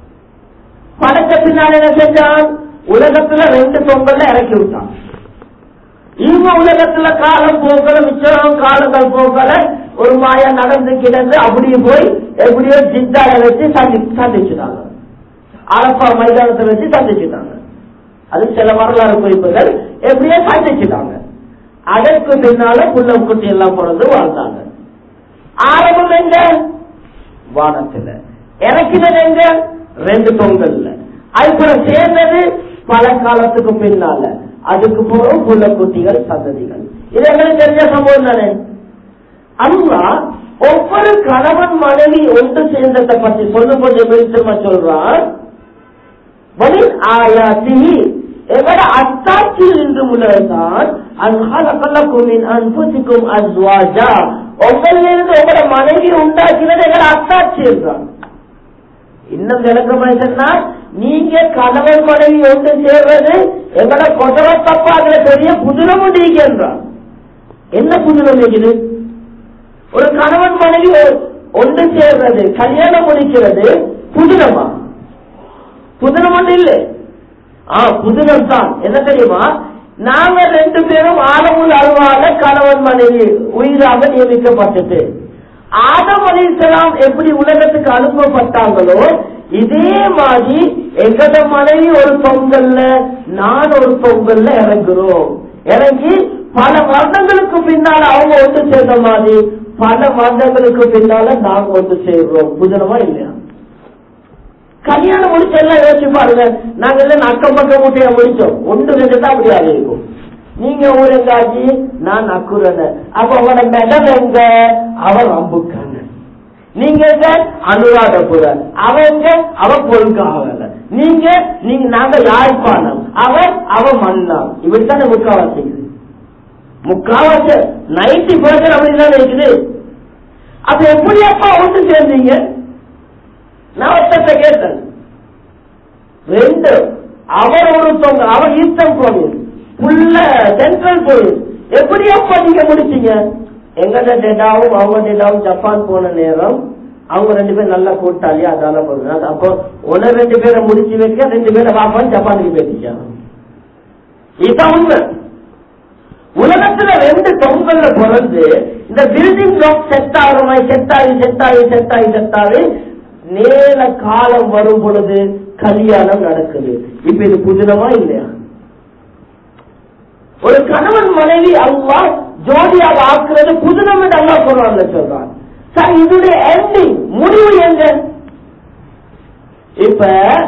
படைச்ச பின்னால் என்ன செஞ்சான் உலகத்துல ரெண்டு தொங்கல்ல இறக்கி விட்டான் இவங்க உலகத்துல காலம் போக்கல மிச்சம் காலங்கள் போக்கல ஒரு மாயா நடந்து கிடந்து அப்படியே போய் எப்படியோ ஜித்தால வச்சு சந்தி சந்திச்சுட்டாங்க அரப்பா மைதானத்தை வச்சு சந்திச்சுட்டாங்க அது சில வரலாறு குறிப்புகள் எப்படியோ சந்திச்சுட்டாங்க அதற்கு பின்னால புள்ள குட்டி எல்லாம் பிறந்து வாழ்ந்தாங்க ஆரம்பம் எங்க வானத்துல இறக்கினது எங்க ரெண்டு தொங்கல்ல அதுக்கப்புறம் சேர்ந்தது பல காலத்துக்கு பின்னால அதுக்கு போறோம் புள்ள குட்டிகள் சந்ததிகள் இது எங்களுக்கு தெரிஞ்ச சம்பவம் தானே அல்லா ஒவ்வொரு கணவன் மனைவி ஒன்று சேர்ந்ததை பற்றி சொல்லும் போது விருத்தமா சொல்றான் வலின் ஆயாத்தி எவட அத்தாட்சியில் இன்று உள்ளதான் அன்ஹலகலக்கும் அன்புசிக்கும் அஸ்வாஜா ஒவ்வொருலிருந்து ஒவ்வொரு மனைவி உண்டாக்கினது எங்களை அத்தாட்சி என்றான் இன்னும் விளக்கமாக சொன்னா நீங்க கணவன் மனைவி ஒன்று சேர்றது எங்களோட கொதர தப்பா அதுல பெரிய புதினம் என்றான் என்ன புதினம் இருக்குது ஒரு கணவன் மனைவி ஒன்று சேர்றது கல்யாணம் முடிக்கிறது புதினமா புதினம் ஒன்று இல்லை ஆ புதினம் தான் என்ன தெரியுமா நாங்க ரெண்டு பேரும் ஆலமுல் அருவால கணவன் மனைவி உயிராக நியமிக்கப்பட்டது ஆதம் அலிசலாம் எப்படி உலகத்துக்கு அனுப்பப்பட்டாங்களோ இதே மாதிரி எங்கட மனைவி ஒரு பொங்கல்ல நான் ஒரு பொங்கல்ல இறங்குறோம் இறங்கி பல வருடங்களுக்கு பின்னால அவங்க ஒன்று சேர்ந்த மாதிரி பல வருடங்களுக்கு பின்னால நாங்க ஒன்று சேர்றோம் புதனமா இல்லையா கல்யாணம் முடிச்ச எல்லாம் யோசிச்சு பாருங்க நாங்க எல்லாம் அக்கம் பக்கம் மூட்டையா முடிச்சோம் ஒன்று ரெண்டு தான் அப்படி இருக்கும் நீங்க ஊரங்காஜி நான் அக்குறன அப்ப அவனோட மெடல் எங்க அவன் அம்புக்கான நீங்க எங்க அனுராதபுரன் அவன் எங்க அவ பொருள்காவல நீங்க நீங்க நாங்க யாழ்ப்பாணம் அவன் அவ மன்னான் இப்படித்தானே முக்காவாசி முக்காவாசி நைன்டி பர்சன்ட் அப்படிதான் இருக்குது அப்ப எப்படி அப்பா ஒன்று சேர்ந்தீங்க நான் ஒருத்தத்தை கேட்டேன் ரெண்டு அவர் ஒரு தொங்க அவர் ஈஸ்டர்ன் ப்ரோவின்ஸ் புள்ள சென்ட்ரல் போலீஸ் எப்படி அப்பா நீங்க முடிச்சீங்க எங்கட டேட்டாவும் அவங்க டேட்டாவும் ஜப்பான் போன நேரம் அவங்க ரெண்டு பேரும் நல்ல கூட்டாளி அதால போடுறாங்க அப்போ ஒன்னு ரெண்டு பேரை முடிச்சு வைக்க ரெண்டு பேரை பாப்பான்னு ஜப்பானுக்கு பேசிச்சாங்க இதுதான் உண்மை உலகத்துல ரெண்டு தொங்கல்ல பிறந்து இந்த பில்டிங் பிளாக் செட் ஆகிற மாதிரி செட் ஆகி செட் ஆகி செட் ஆகி செட் ஆகி நேர காலம் வரும் பொழுது கல்யாணம் நடக்குது இப்ப இது புதினமா இல்லையா ஒரு கணவன் மனைவி அவ்வா ஜோடியாக ஆக்குறது புதினம் என்று அல்லா சொல்றாங்க சொல்றான் சார் இதுடைய எண்டிங் முடிவு எங்க இப்ப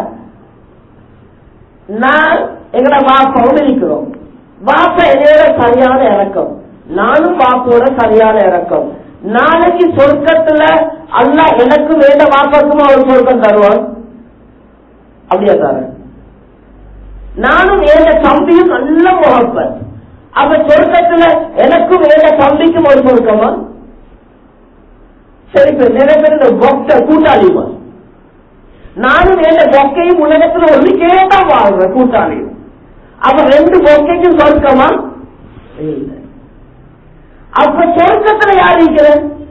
நான் எங்கட வாப்பாவும் இருக்கிறோம் வாப்பா என்னோட சரியான இறக்கம் நானும் வாப்போட சரியான இறக்கம் நாளைக்கு சொர்க்கத்துல அல்ல எனக்கு வேண்ட வாப்பாக்கும் அவர் சொர்க்கம் தருவான் அப்படியா சார் நானும் ஏத தம்பியும் நல்ல முகப்பன் அப்ப சொர்க்கத்துல எனக்கும் ஏத தம்பிக்கும் ஒரு சொர்க்கமா சரி இப்ப நிறைய பேர் இந்த பொக்க கூட்டாளிமா நானும் ஏத பொக்கையும் உலகத்துல ஒன்றுக்கே தான் வாழ்றேன் கூட்டாளியும் அப்ப ரெண்டு பொக்கைக்கும் சொர்க்கமா இல்லை அப்ப சொர்க்கத்துல யார் இருக்கிற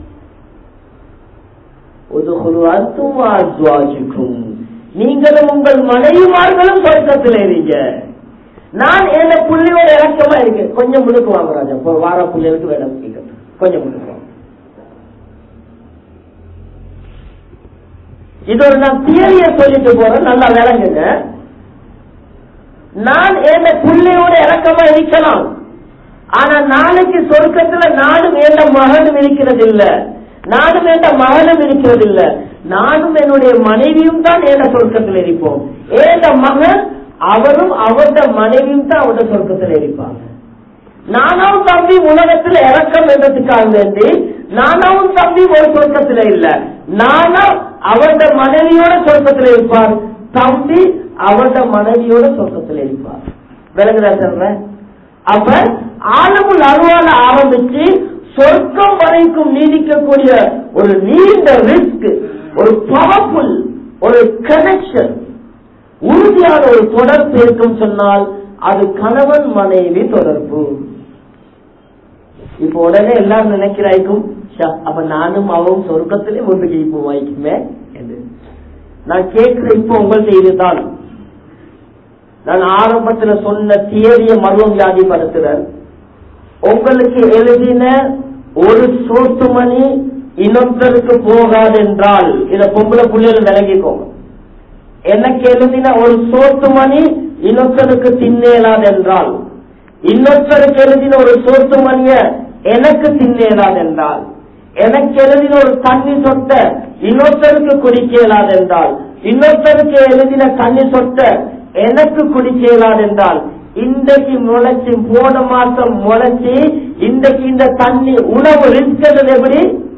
நீங்களும் உங்கள் மனைவிமார்களும் சொர்க்கத்தில் இருங்க நான் என்ன புள்ளியோட இறக்கமா இருக்கேன் கொஞ்சம் முழுக்கு வாங்க ராஜா இப்போ வார புள்ளிகளுக்கு வேடம் கேட்கட்டும் கொஞ்சம் முழுக்கு வாங்க இது ஒரு நான் தியரிய சொல்லிட்டு போறேன் நல்லா விளங்குங்க நான் என்ன புள்ளியோட இறக்கமா இருக்கலாம் ஆனா நாளைக்கு சொர்க்கத்துல நானும் எந்த மகனும் இருக்கிறது இல்ல நானும் என்ற மகனும் இருக்கிறது இல்ல நானும் என்னுடைய மனைவியும் தான் ஏன சொர்க்கத்தில் இருப்போம் ஏந்த மகன் அவரும் அவருடைய மனைவியும் தான் அவருடைய சொர்க்கத்தில் இருப்பாங்க நானாவும் தம்பி உலகத்தில் இறக்கம் என்றதுக்காக வேண்டி நானாவும் தம்பி ஒரு சொர்க்கத்தில் இல்ல நானா அவருடைய மனைவியோட சொர்க்கத்தில் இருப்பார் தம்பி அவருடைய மனைவியோட சொர்க்கத்தில் இருப்பார் விலங்குதா சொல்றேன் அப்ப ஆலமுல் அருவால ஆரம்பிச்சு சொர்க்கம் வரைக்கும் நீடிக்கக்கூடிய ஒரு நீண்ட ரிஸ்க் ஒரு பவர்ஃபுல் ஒரு கனெக்ஷன் உறுதியான ஒரு தொடர்பு இருக்கும் சொன்னால் அது கணவன் மனைவி தொடர்பு இப்ப உடனே எல்லாம் நினைக்கிறாய்க்கும் "ஷா, அப்ப நானும் அவவும் சொர்க்கத்திலே ஒன்றுக்கு இப்போ வாய்க்குமே என்று நான் கேட்கிற இப்போ உங்கள்ட்ட இதுதான் நான் ஆரம்பத்துல சொன்ன தியரிய மருவம் வியாதிப்படுத்துறேன் உங்களுக்கு எழுதின ஒரு சோத்து மணி இன்னொருத்தருக்கு போகாது என்றால் இத பொம்பளை புள்ளைகள் விளங்கிக்கோங்க எனக்கு எழுதின ஒரு சோத்து மணி இன்னொருத்தருக்கு தின்னேலாது என்றால் இன்னொருத்தருக்கு எழுதின ஒரு சோத்து மணிய எனக்கு தின்னேலாது என்றால் எனக்கு எழுதின ஒரு தண்ணி சொட்ட இன்னொருத்தருக்கு குடிக்க இயலாது என்றால் இன்னொருத்தருக்கு எழுதின தண்ணி சொட்ட எனக்கு குடிக்க இயலாது என்றால் இன்றைக்கு முளைச்சு போன மாசம் முளைச்சு இன்றைக்கு இந்த தண்ணி உணவு இருக்கிறது எப்படி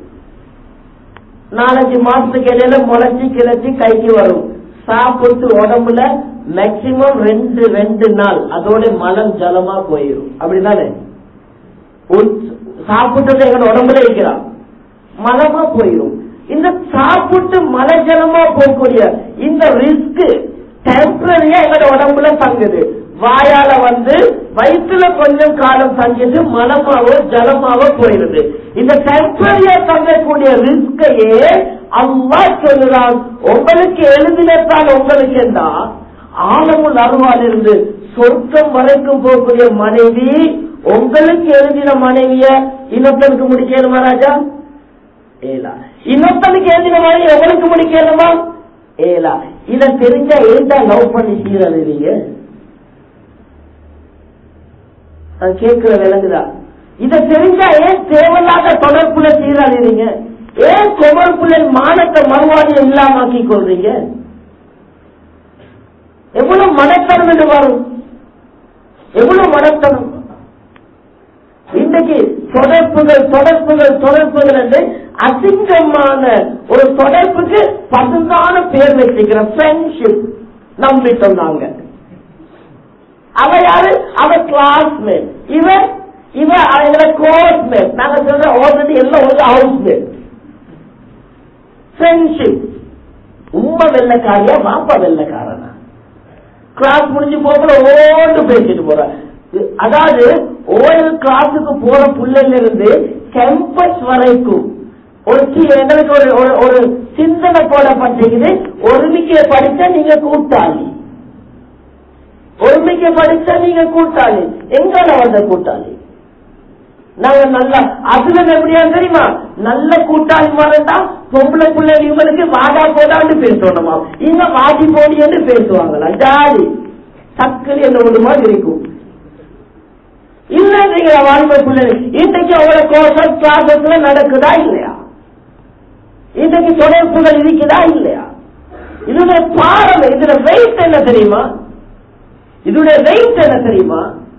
நாலஞ்சு மாசத்துக்கு இடையில முளைச்சு கிளச்சி கைக்கு வரும் சாப்பிட்டு உடம்புல மேக்சிமம் ரெண்டு ரெண்டு நாள் அதோட மலம் ஜலமா போயிடும் அப்படிதானே உன்- சாப்பிட்டது எங்க உடம்புல இருக்கிறான் மலமா போயிடும் இந்த சாப்பிட்டு மலை ஜலமா போகக்கூடிய இந்த ரிஸ்க் டெம்பரரியா எங்களோட உடம்புல தங்குது வாயால வந்து வயிற்றுல கொஞ்சம் காலம் தங்கிட்டு மலமாவோ ஜலமாவோ போயிடுது இந்த டெம்பரரியா தங்கக்கூடிய ரிஸ்கையே அம்மா சொல்லுறான் உங்களுக்கு எழுதினத்தால் உங்களுக்கு என்ன ஆழமுள் அருவால் இருந்து சொர்க்கம் வரைக்கும் போகக்கூடிய மனைவி உங்களுக்கு எழுதின மனைவிய இன்னொருத்தனுக்கு முடிக்கணுமா ராஜா ஏலா இன்னொருத்தனுக்கு எழுதின மனைவி உங்களுக்கு முடிக்கணுமா ஏலா இத தெரிஞ்சா ஏன்டா லவ் பண்ணி சீரழிறீங்க நான் கேட்கிற விலங்குதா இத தெரிஞ்சா ஏன் தேவையில்லாத தொடர்புல சீரழிறீங்க ஏன் கொமர்புள்ள மானத்தை மறுவாதியம் இல்லாமக்கி கொள்றீங்க எவ்வளவு மனத்தனம் என்று வரும் எவ்வளவு மனத்தனம் இன்றைக்கு தொடர்புகள் தொடர்புகள் தொடர்புகள் என்று அசிங்கமான ஒரு தொடர்புக்கு பசுந்தான பேர் வச்சுக்கிற ஃப்ரெண்ட்ஷிப் நம்பிட்டோம் நாங்க அவ யாரு அவ கிளாஸ்மேட் இவ இவ எங்களை கோர்ஸ்மேட் நாங்க சொல்ற ஆல்ரெடி எல்லாம் ஒரு ஹவுஸ்மேட் ஃப்ரெண்ட்ஷிப் உண்மை வெள்ளக்காரியா வாப்பா வெள்ளக்காரனா கிளாஸ் முடிஞ்சு போகல ஓண்டு பேசிட்டு போற அதாவது ஓய்வு கிளாஸுக்கு போற பிள்ளைல இருந்து கேம்பஸ் வரைக்கும் ஒரு சி- எங்களுக்கு ஒரு ஒரு- ஒரு சிந்தனை போடப்பட்டிருக்குது ஒருமிக்க படிச்சா நீங்க கூட்டாளி ஒருமிக்க படிச்சா நீங்க கூட்டாளி எங்கால வந்த கூட்டாளி நாங்க நல்ல அதுல எப்படியா தெரியுமா நல்ல கூட்டாளி மாதிரிட்டா பொம்பளை பிள்ளை இவங்களுக்கு வாடா போடான்னு பேசணுமா இங்க வாடி போடின்னு பேசுவாங்களா ஜாலி சக்கல் என்ன ஒரு மாதிரி இருக்கும் இல்லைங்கிற வாழ்க்கை பிள்ளை இன்றைக்கு அவங்கள கோர்சஸ் கிளாஸஸ்ல நடக்குதா இல்லையா இன்றைக்கு தொடர்புகள் இருக்குதா இல்லையா இதுல பாரம் இதுல வெயிட் என்ன தெரியுமா இதுடைய வெயிட் என்ன தெரியுமா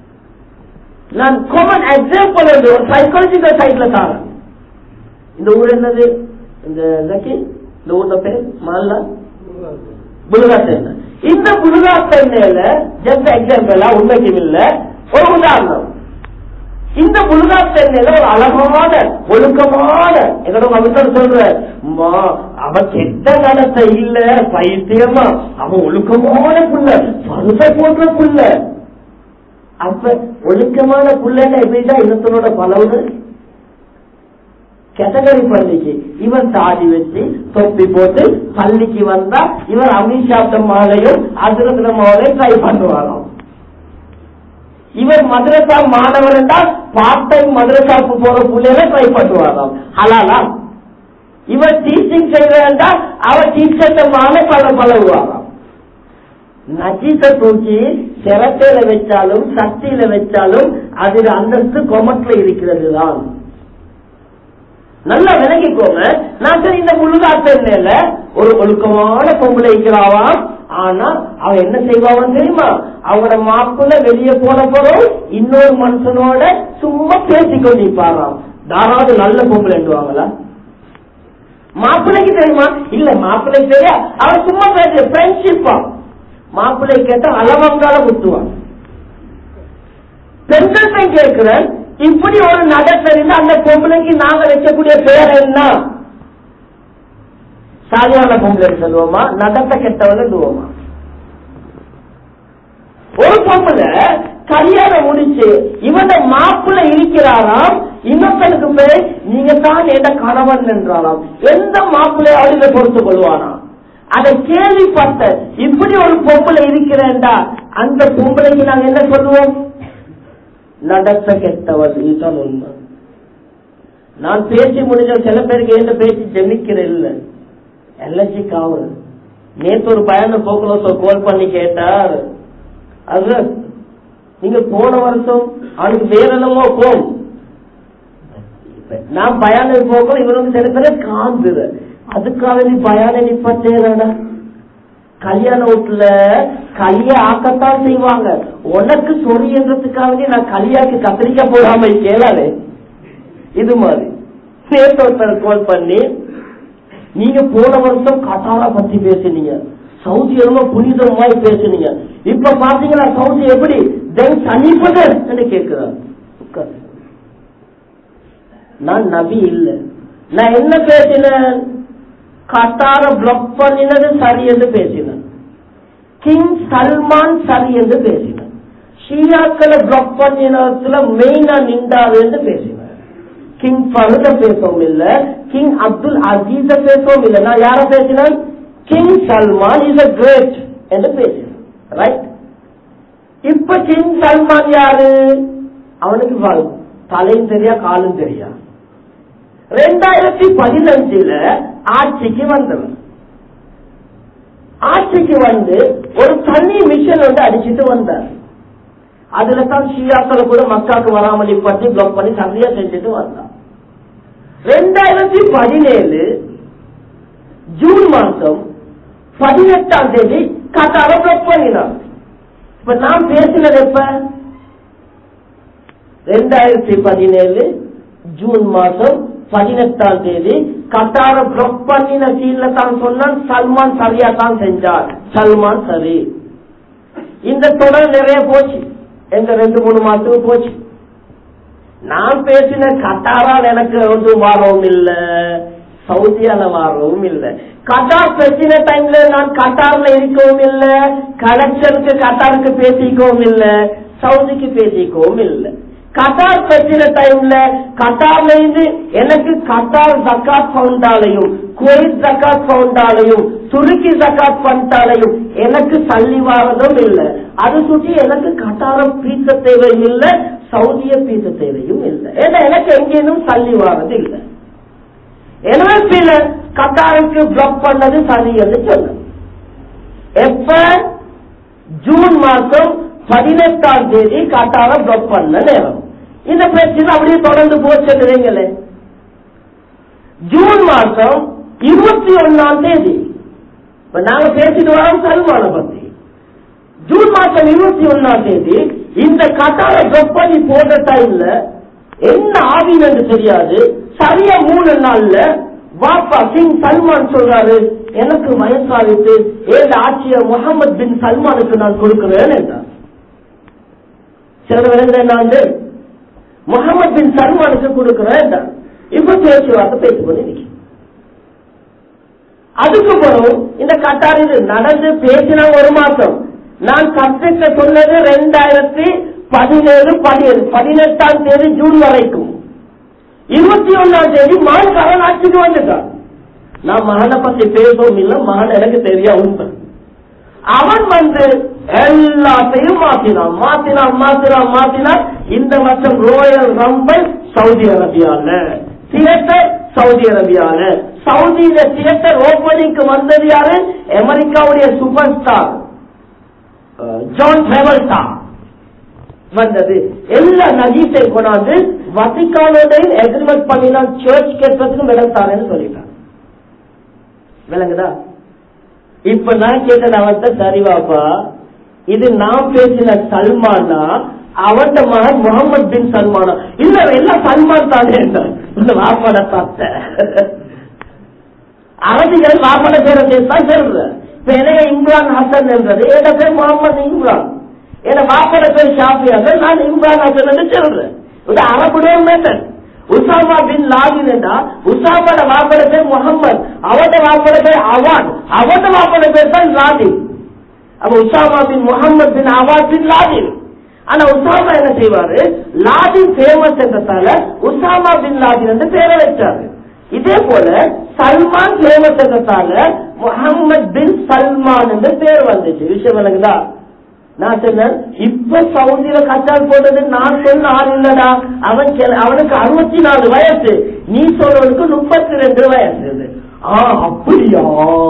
நான் காமன் எக்ஸாம்பிள் வந்து ஒரு சைக்காலஜிக்கல் சைட்ல தாரேன் இந்த ஊர் என்னது இந்த ஜக்கி இந்த ஊர்ல பேர் மாலா புலுகா தென்னை இந்த புலுகா தென்னையில ஜஸ்ட் எக்ஸாம்பிளா உண்மைக்கு இல்ல ஒரு உதாரணம் இந்த புலுகா தென்னையில ஒரு அழகான ஒழுக்கமான என்னோட மகன் சொல்ற "அம்மா, அவன் கெட்ட காலத்தை இல்ல பைத்தியமா அவன் ஒழுக்கமான புள்ள பருத போன்ற புள்ள அப்ப ஒழுக்கமான புள்ளன்னு எப்படிதான் இன்னத்தனோட பலவுன்னு கேட்டகரி பள்ளிக்கு இவன் தாடி வச்சு தொப்பி போட்டு பள்ளிக்கு வந்தா இவர் அமித்ஷாப்த மாலையும் அதிரத்தின மாலையும் ட்ரை பண்ணுவாராம் இவர் மதுரசா மாணவர் என்றால் பார்ட் டைம் மதுரசாவுக்கு போற புள்ளையில ட்ரை பண்ணுவாராம் ஹலாலா இவர் டீச்சிங் செய்யறா அவர் டீச்சர்ட்ட மாலை பல பழகுவாராம் நஜீச தூக்கி சிரட்டையில வச்சாலும் சக்தியில வச்சாலும் அதில் அந்தஸ்து கொமட்டில் இருக்கிறது தான் நல்லா விளங்கிக்கோங்க நான் சரி இந்த முழுகாத்தன்ல ஒரு ஒழுக்கமான பொம்பளை இருக்கிறாவாம் ஆனா அவன் என்ன செய்வான் தெரியுமா அவனோட மாப்பிள்ள வெளியே போன பிறகு இன்னொரு மனுஷனோட சும்மா பேசிக் கொண்டிருப்பாராம் யாராவது நல்ல பொம்பளை என்றுவாங்களா மாப்பிள்ளைக்கு தெரியுமா இல்ல மாப்பிள்ளைக்கு தெரியா அவன் சும்மா பேச ஃப்ரெண்ட்ஷிப்பா மாப்பிள்ளை கேட்டா அளவங்கால குத்துவான் பெண்கள் கேட்கிறேன் இப்படி ஒரு நட தெரிந்து அந்த பொம்பளைக்கு நாங்க வைக்கக்கூடிய பேர் என்ன சாலியான பொம்பளை சொல்லுவோமா நடத்த கெட்டவன் சொல்லுவோமா ஒரு பொம்பளை கல்யாணம் முடிச்சு இவன மாப்பிள்ள இருக்கிறாராம் இன்னொருத்தனுக்கு பேர் நீங்க தான் எந்த கணவன் என்றாராம் எந்த மாப்பிள்ளையாவது இதை பொறுத்து கொள்வானா அதை கேள்விப்பட்ட இப்படி ஒரு பொம்பளை இருக்கிறேன்டா அந்த பொம்பளைக்கு நாங்க என்ன சொல்லுவோம் நடத்த கெட்டவள் இதுதான் உண்மை நான் பேசி முடிஞ்ச சில பேருக்கு எந்த பேசி ஜெமிக்கிறேன் இல்ல எல்ஐசி காவல் நேத்து ஒரு பயணம் போக்குல கோல் பண்ணி கேட்டார் அது நீங்க போன வருஷம் அவனுக்கு வேற என்னமோ போம் நான் பயானம் போக்கல இவனுக்கு சில பேர காந்துரு அதுக்காக நீ பயான நிப்பட்டேடா கல்யாண வீட்டுல களிய ஆக்கத்தான் செய்வாங்க உனக்கு சொறி என்றதுக்காக நான் களியாக்கு கத்திரிக்காய் போடாம கேளாதே இது மாதிரி சேர்த்து ஒருத்தர் கால் பண்ணி நீங்க போன வருஷம் கட்டாரா பத்தி பேசுனீங்க சவுதி எல்லாம் புனிதமாய் பேசுனீங்க இப்ப பாத்தீங்கன்னா சவுதி எப்படி தென் தனிப்பதர் என்று கேட்கிறார் உட்காரு. நான் நபி இல்ல நான் என்ன பேசினேன் கட்டார பிளாக் பண்ணினது சரி என்று பேசினேன் கிங் சல்மான் சரி என்று பேசினேன் ஷியாக்களை பிளாக் பண்ணினதுல மெயினா நின்றாரு என்று பேசினேன் கிங் ஃபருத பேசவும் இல்ல கிங் அப்துல் அசீஸ பேசவும் இல்ல நான் யார பேசினேன் king Salman is a great என்று பேசினேன் ரைட் இப்ப கிங் சல்மான் யாரு அவனுக்கு வ- தலையும் தெரியா காலும் தெரியா ரெண்டாயிரத்தி பதினஞ்சுல ஆட்சிக்கு வந்தவன் ஆட்சிக்கு வந்து ஒரு தண்ணி மிஷன் வந்து அடிச்சிட்டு வந்தார் அதுல தான் ஷியாக்களை கூட மக்காக்கு வராமல் நிப்பாட்டி பிளாக் பண்ணி சரியா செஞ்சுட்டு வந்தான் ரெண்டாயிரத்தி பதினேழு ஜூன் மாசம் பதினெட்டாம் தேதி கட்டார பிளாக் பண்ணினான் இப்ப நான் பேசினது எப்ப ரெண்டாயிரத்தி பதினேழு ஜூன் மாசம் பதினெட்டாம் தேதி கட்டார பிளாக் பண்ணின சீன்ல தான் சொன்னான் சல்மான் சரியா தான் செஞ்சார் சல்மான் சரி இந்த தொடர் நிறைய போச்சு எங்க ரெண்டு மூணு மாசத்துக்கு போச்சு நான் பேசின கட்டாரால் எனக்கு ஒன்றும் வாரவும் இல்ல சவுதியால வாரவும் இல்ல கட்டார் பேசின டைம்ல நான் கட்டார்ல இருக்கவும் இல்ல கலெக்ஷனுக்கு கட்டாருக்கு பேசிக்கவும் இல்ல சவுதிக்கு பேசிக்கவும் இல்ல கட்டார் பேசின டைம்ல கட்டார்ல இருந்து எனக்கு கட்டார் ஜக்காத் பவுண்டாலையும் குவைத் ஜக்காத் பவுண்டாலையும் துருக்கி ஜக்காத் பவுண்டாலையும் எனக்கு சல்லி வாரதும் இல்ல அது சுற்றி எனக்கு கட்டாரம் பீச தேவையும் இல்ல சவுதிய பீச தேவையும் இல்ல ஏன்னா எனக்கு எங்கேயும் சல்லி வாரது இல்ல எனவே சில கட்டாருக்கு பிளாக் பண்ணது சரி என்று சொன்ன எப்ப ஜூன் மாசம் பதினெட்டாம் தேதி கட்டார பிளாக் பண்ண நேரம் இந்த பிரச்சனை அப்படியே தொடர்ந்து போச்சுங்களே ஜூன் மாசம் இருபத்தி ஒன்னாம் தேதி இப்ப நாங்க பேசிட்டு வரோம் சல்மான பத்தி ஜூன் மாசம் இருபத்தி ஒன்னாம் தேதி இந்த கட்டார பிளாக் பண்ணி போட்ட டைம்ல என்ன ஆவின் என்று தெரியாது சரியா மூணு நாள்ல வாப்பா கிங் சல்மான் சொல்றாரு எனக்கு வயசாகிட்டு ஏழு ஆட்சியை முகமது பின் சல்மானுக்கு நான் கொடுக்கிறேன் என்றார் சில விளங்குற நான் முகமது பின் சல்மானுக்கு கொடுக்கிறேன் என்றார் இப்ப பேச்சுவார்த்தை பேசிக்கொண்டு நிற்கும் அதுக்கு பிறகு இந்த கட்டார் இது நடந்து பேசினா ஒரு மாசம் நான் சப்ஜெக்ட சொன்னது ரெண்டாயிரத்தி பதினேழு பதினேழு பதினெட்டாம் தேதி ஜூன் வரைக்கும் இருபத்தி ஒன்னாம் தேதி மகன் கடன் ஆட்சிக்கு வந்துட்டான் நான் மகனை பத்தி பேசவும் இல்லை மகன் எனக்கு தெரிய உண்மை அவன் வந்து எல்லாத்தையும் மாத்தினான் மாத்தினான் மாத்தினான் மாத்தினான் இந்த வருஷம் ரோயல் ரம்பல் சவுதி அரேபியால தியேட்டர் சவுதி அரேபியால சவுதியில தியேட்டர் ஓபனிங்க்கு வந்தது யாரு அமெரிக்காவுடைய சூப்பர் ஸ்டார் ஜான் டிராவல்டா வந்தது எல்லா நகீஸை கொண்டாந்து வசிக்கானோடையும் எக்ரிமெண்ட் பண்ணி நான் சர்ச் கேட்பதுக்கும் இடம் தானேன்னு சொல்லிட்டான் விளங்குதா இப்ப நான் கேட்டது அவன்கிட்ட சரி பாப்பா இது நான் பேசின சல்மானா அவன் மகன் முகமது பின் சல்மானா இல்ல எல்லாம் சல்மான் தானே என்றான். இந்த வாப்பாட பார்த்த அரபிகள் வாப்பாட பேரை பேசதான் சொல்ற இப்ப எனக்கு இம்ரான் ஹசன் என்றது என் பேர் முகமது இம்ரான் என் வாப்பாட பேர் ஷாஃபி ஹசன் நான் இம்ரான் ஹசன் என்று சொல்றேன் இது அரபுடைய மேட்டர் உசாமா பின் லாதின் என்றா உசாமாட வாப்பட பேர் முகமது அவட வாப்பட பேர் அவான் அவட வாப்பட பேர் தான் லாதின் அப்ப உசாமா பின் முகமது பின் அவான் பின் லாதின் ஆனா உசாமா என்ன செய்வாரு லாதின் ஃபேமஸ் என்றதால உசாமா பின் லாதின் என்று பேரை வச்சாரு இதே போல சல்மான் ஃபேமஸ் என்றதால முகமது பின் சல்மான் என்று பேர் வந்துச்சு விஷயம் விளங்குதா நான் சொன்னேன் இப்ப சவுதியில கச்சால் போட்டது நான் சொன்ன ஆள் இல்லடா அவன் செல- அவனுக்கு அறுபத்தி நாலு வயசு நீ சொல்றவனுக்கு முப்பத்தி ரெண்டு வயசு ஆ அப்படியா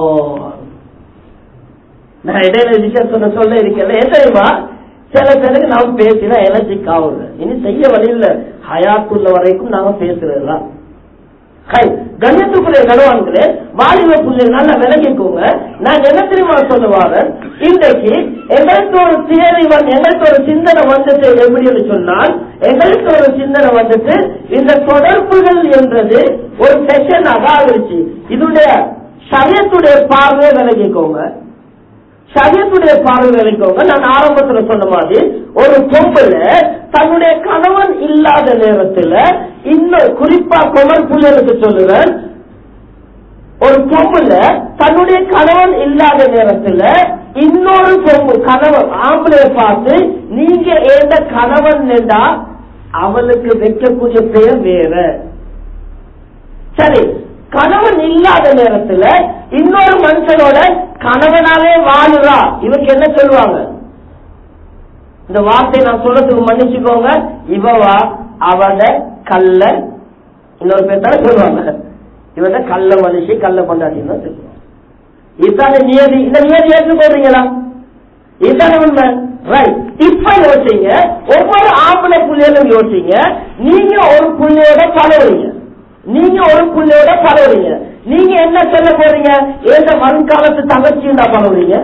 நான் இடையில விஷயம் சொல்ல சொல்ல இருக்கல ஏன் தெரியுமா சில பேருக்கு நாம் பேசினா எனர்ஜிக் ஆகுது இனி செய்ய வழி இல்ல ஹயாத்துள்ள வரைக்கும் நாம பேசுறதுதான் ஹை, கண்ணியத்துக்குரிய கனவான்களே வாலிப பிள்ளைகள் நல்லா விளங்கிக்கோங்க நான் என்ன தெரியுமா சொல்லுவாங்க இன்றைக்கு எங்களுக்கு ஒரு தியரி வந்து எங்களுக்கு ஒரு சிந்தனை வந்துட்டு எப்படின்னு சொன்னால் எங்களுக்கு ஒரு சிந்தனை வந்துட்டு இந்த தொடர்புகள் என்றது ஒரு செஷனாக ஆகிருச்சு இதனுடைய சரியத்துடைய பார்வையை விளங்கிக்கோங்க சரியத்துடைய பார்வை விளங்கிக்கோங்க நான் ஆரம்பத்துல சொன்ன மாதிரி ஒரு பொம்பளை தன்னுடைய கணவன் இல்லாத நேரத்துல இன்னும் குறிப்பா குமர் புள்ளலுக்கு சொல்லுவேன் ஒரு பொம்பளை தன்னுடைய கணவன் இல்லாத நேரத்துல இன்னொரு பொம்பு கணவன் ஆம்பளைய பார்த்து நீங்க ஏந்த கணவன் என்றா அவளுக்கு வைக்கக்கூடிய பெயர் வேற சரி கணவன் இல்லாத நேரத்துல இன்னொரு மனுஷனோட கணவனாவே வாழுறா இவருக்கு என்ன சொல்லுவாங்க இந்த வார்த்தையை நான் சொல்றதுக்கு மன்னிச்சுக்கோங்க இவவா அவட கல்ல இன்னொரு பேர் தானே சொல்லுவாங்க இவட கல்ல மனுஷி கல்ல கொண்டாட்டின்னு தான் சொல்லுவாங்க இதுதானே நியதி இந்த நியதி ஏற்றுக்கொள்றீங்களா இதுதானே உண்மை ரைட் இப்ப யோசிங்க ஒவ்வொரு ஆம்பளை புள்ளையிலும் யோசிங்க நீங்க ஒரு புள்ளையோட பழகுறீங்க நீங்க ஒரு புள்ளையோட பழகுறீங்க நீங்க என்ன சொல்ல போறீங்க ஏந்த வருங்காலத்து தங்கச்சி தான் பழகுறீங்க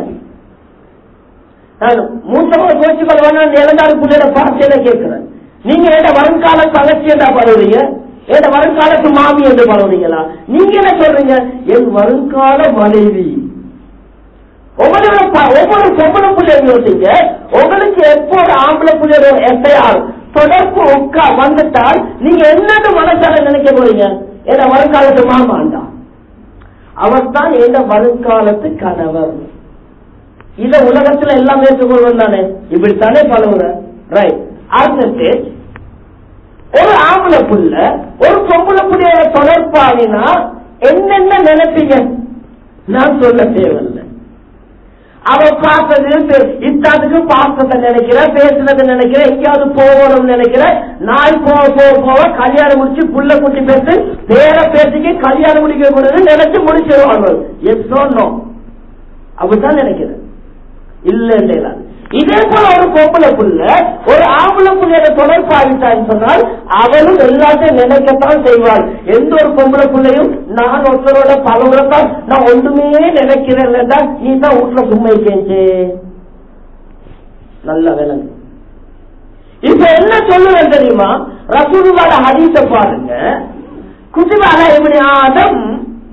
நான் மூத்தமாக கோச்சு கொள்வான இளந்தாறு புள்ளையோட பார்த்தையில கேட்கிறேன் நீங்க ஏந்த வருங்கால தங்கச்சி தான் பழகுறீங்க ஏந்த வருங்காலத்து மாமி என்று பழகுறீங்களா நீங்க என்ன சொல்றீங்க என் வருங்கால மனைவி ஒவ்வொரு ப- ஒவ்வொரு பொம்பளை பிள்ளைங்க யோசிங்க உங்களுக்கு எப்போ ஒரு ஆம்பளை பிள்ளையோட எஸ்ஐஆர் தொடர்பு உட்கா வந்துட்டால் நீங்க என்னன்னு மனசால நினைக்க போறீங்க என்ன வருங்காலத்து மாமாண்டா அவர் தான் எந்த வருங்காலத்து கணவர் இத உலகத்துல எல்லாம் ஏற்றுக்கொள்வது தானே இப்படித்தானே பழகுற ரைட் அடுத்த ஸ்டேஜ் ஒரு ஆம்பளை புள்ள ஒரு பொம்பளை புள்ளையோட தொடர்பாகினா என்னென்ன நினைப்பீங்க நான் சொல்ல தேவையில்லை அவ பார்த்தது இத்தாத்துக்கு பார்த்ததை நினைக்கிற பேசுனதை நினைக்கிற எங்கேயாவது போகணும்னு நினைக்கிற நாள் போக போக போக கல்யாணம் முடிச்சு புள்ள குட்டி பேசு பேர பேசிக்கு கல்யாணம் முடிக்க கூடாது நினைச்சு முடிச்சிருவாங்க எஸ் நோ அப்படித்தான் நினைக்கிறேன் இல்ல இல்ல இதே போல ஒரு பொம்பளை புள்ள ஒரு ஆம்பளை புள்ளையோட தொடர்பாகிட்டான்னு சொன்னால் அவளும் எல்லாத்தையும் நினைக்கத்தான் செய்வாள் எந்த ஒரு பொம்பளை புள்ளையும் நான் ஒருத்தரோட பழகுறதான் நான் ஒன்றுமே நினைக்கிறேன் நீ தான் வீட்டுல சும்மா இருக்கேஞ்சே நல்ல விலங்கு இப்ப என்ன சொல்லுவேன் தெரியுமா ரசூலுல்லாட ஹதீஸ பாருங்க குதிவாக எப்படி ஆதம்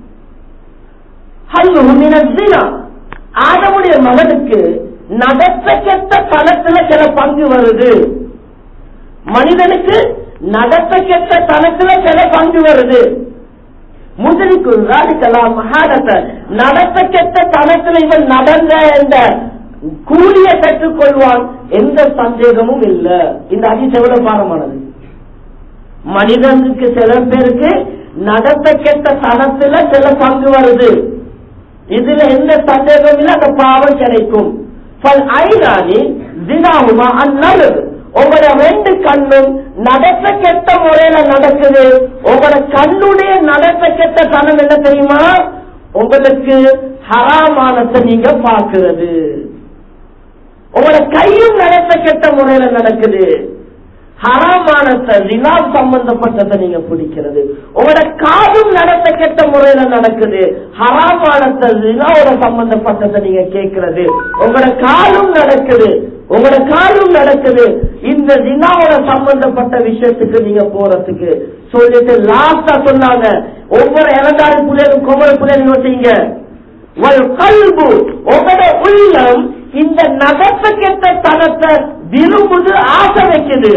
ஹல்லுஹு மினஸ் ஸினா. ஆதமுடைய மகனுக்கு நடத்த கெட்ட தனத்துல சில பங்கு வருது மனிதனுக்கு நடத்த கெட்ட தனத்துல சில பங்கு வருது முதலுக்கு ராதிக்கலாம் மகாடத்தை நடத்த கெட்ட தனத்துல இவன் நடந்த என்ற கூலிய பெற்றுக்கொள்வான் எந்த சந்தேகமும் இல்ல இந்த அதிசய எவ்வளவு பாரமானது மனிதனுக்கு சில பேருக்கு நடத்த கெட்ட தனத்துல சில பங்கு வருது இதுல எந்த சந்தேகமும் இல்ல அந்த பாவம் கிடைக்கும் பல் ஐநானி தினாகுமா அந்நலு உங்களோட ரெண்டு கண்ணும் நடத்த கெட்ட முறையில நடக்குது உங்களோட கண்ணுடைய நடத்த கெட்ட தனம் என்ன தெரியுமா உங்களுக்கு ஹராமானத்தை நீங்க பார்க்கிறது உங்களோட கையும் நடத்த கெட்ட முறையில நடக்குது ஹராமானத்தை ஜினா சம்பந்தப்பட்டதை நீங்க பிடிக்கிறது உங்களோட காதும் நடத்த கெட்ட முறையில நடக்குது ஹராமானத்தை ஜினாவோட சம்பந்தப்பட்டதை நீங்க கேட்கிறது உங்களோட காலும் நடக்குது உங்களோட காலும் நடக்குது இந்த ஜினாவோட சம்பந்தப்பட்ட விஷயத்துக்கு நீங்க போறதுக்கு சொல்லிட்டு லாஸ்டா சொன்னாங்க ஒவ்வொரு இளந்தாரி பிள்ளைகளும் குமர பிள்ளைகளும் யோசிங்க ஒரு கல்பு உங்களோட உள்ளம் இந்த நகத்த கெட்ட தனத்தை விரும்புது ஆசை வைக்குது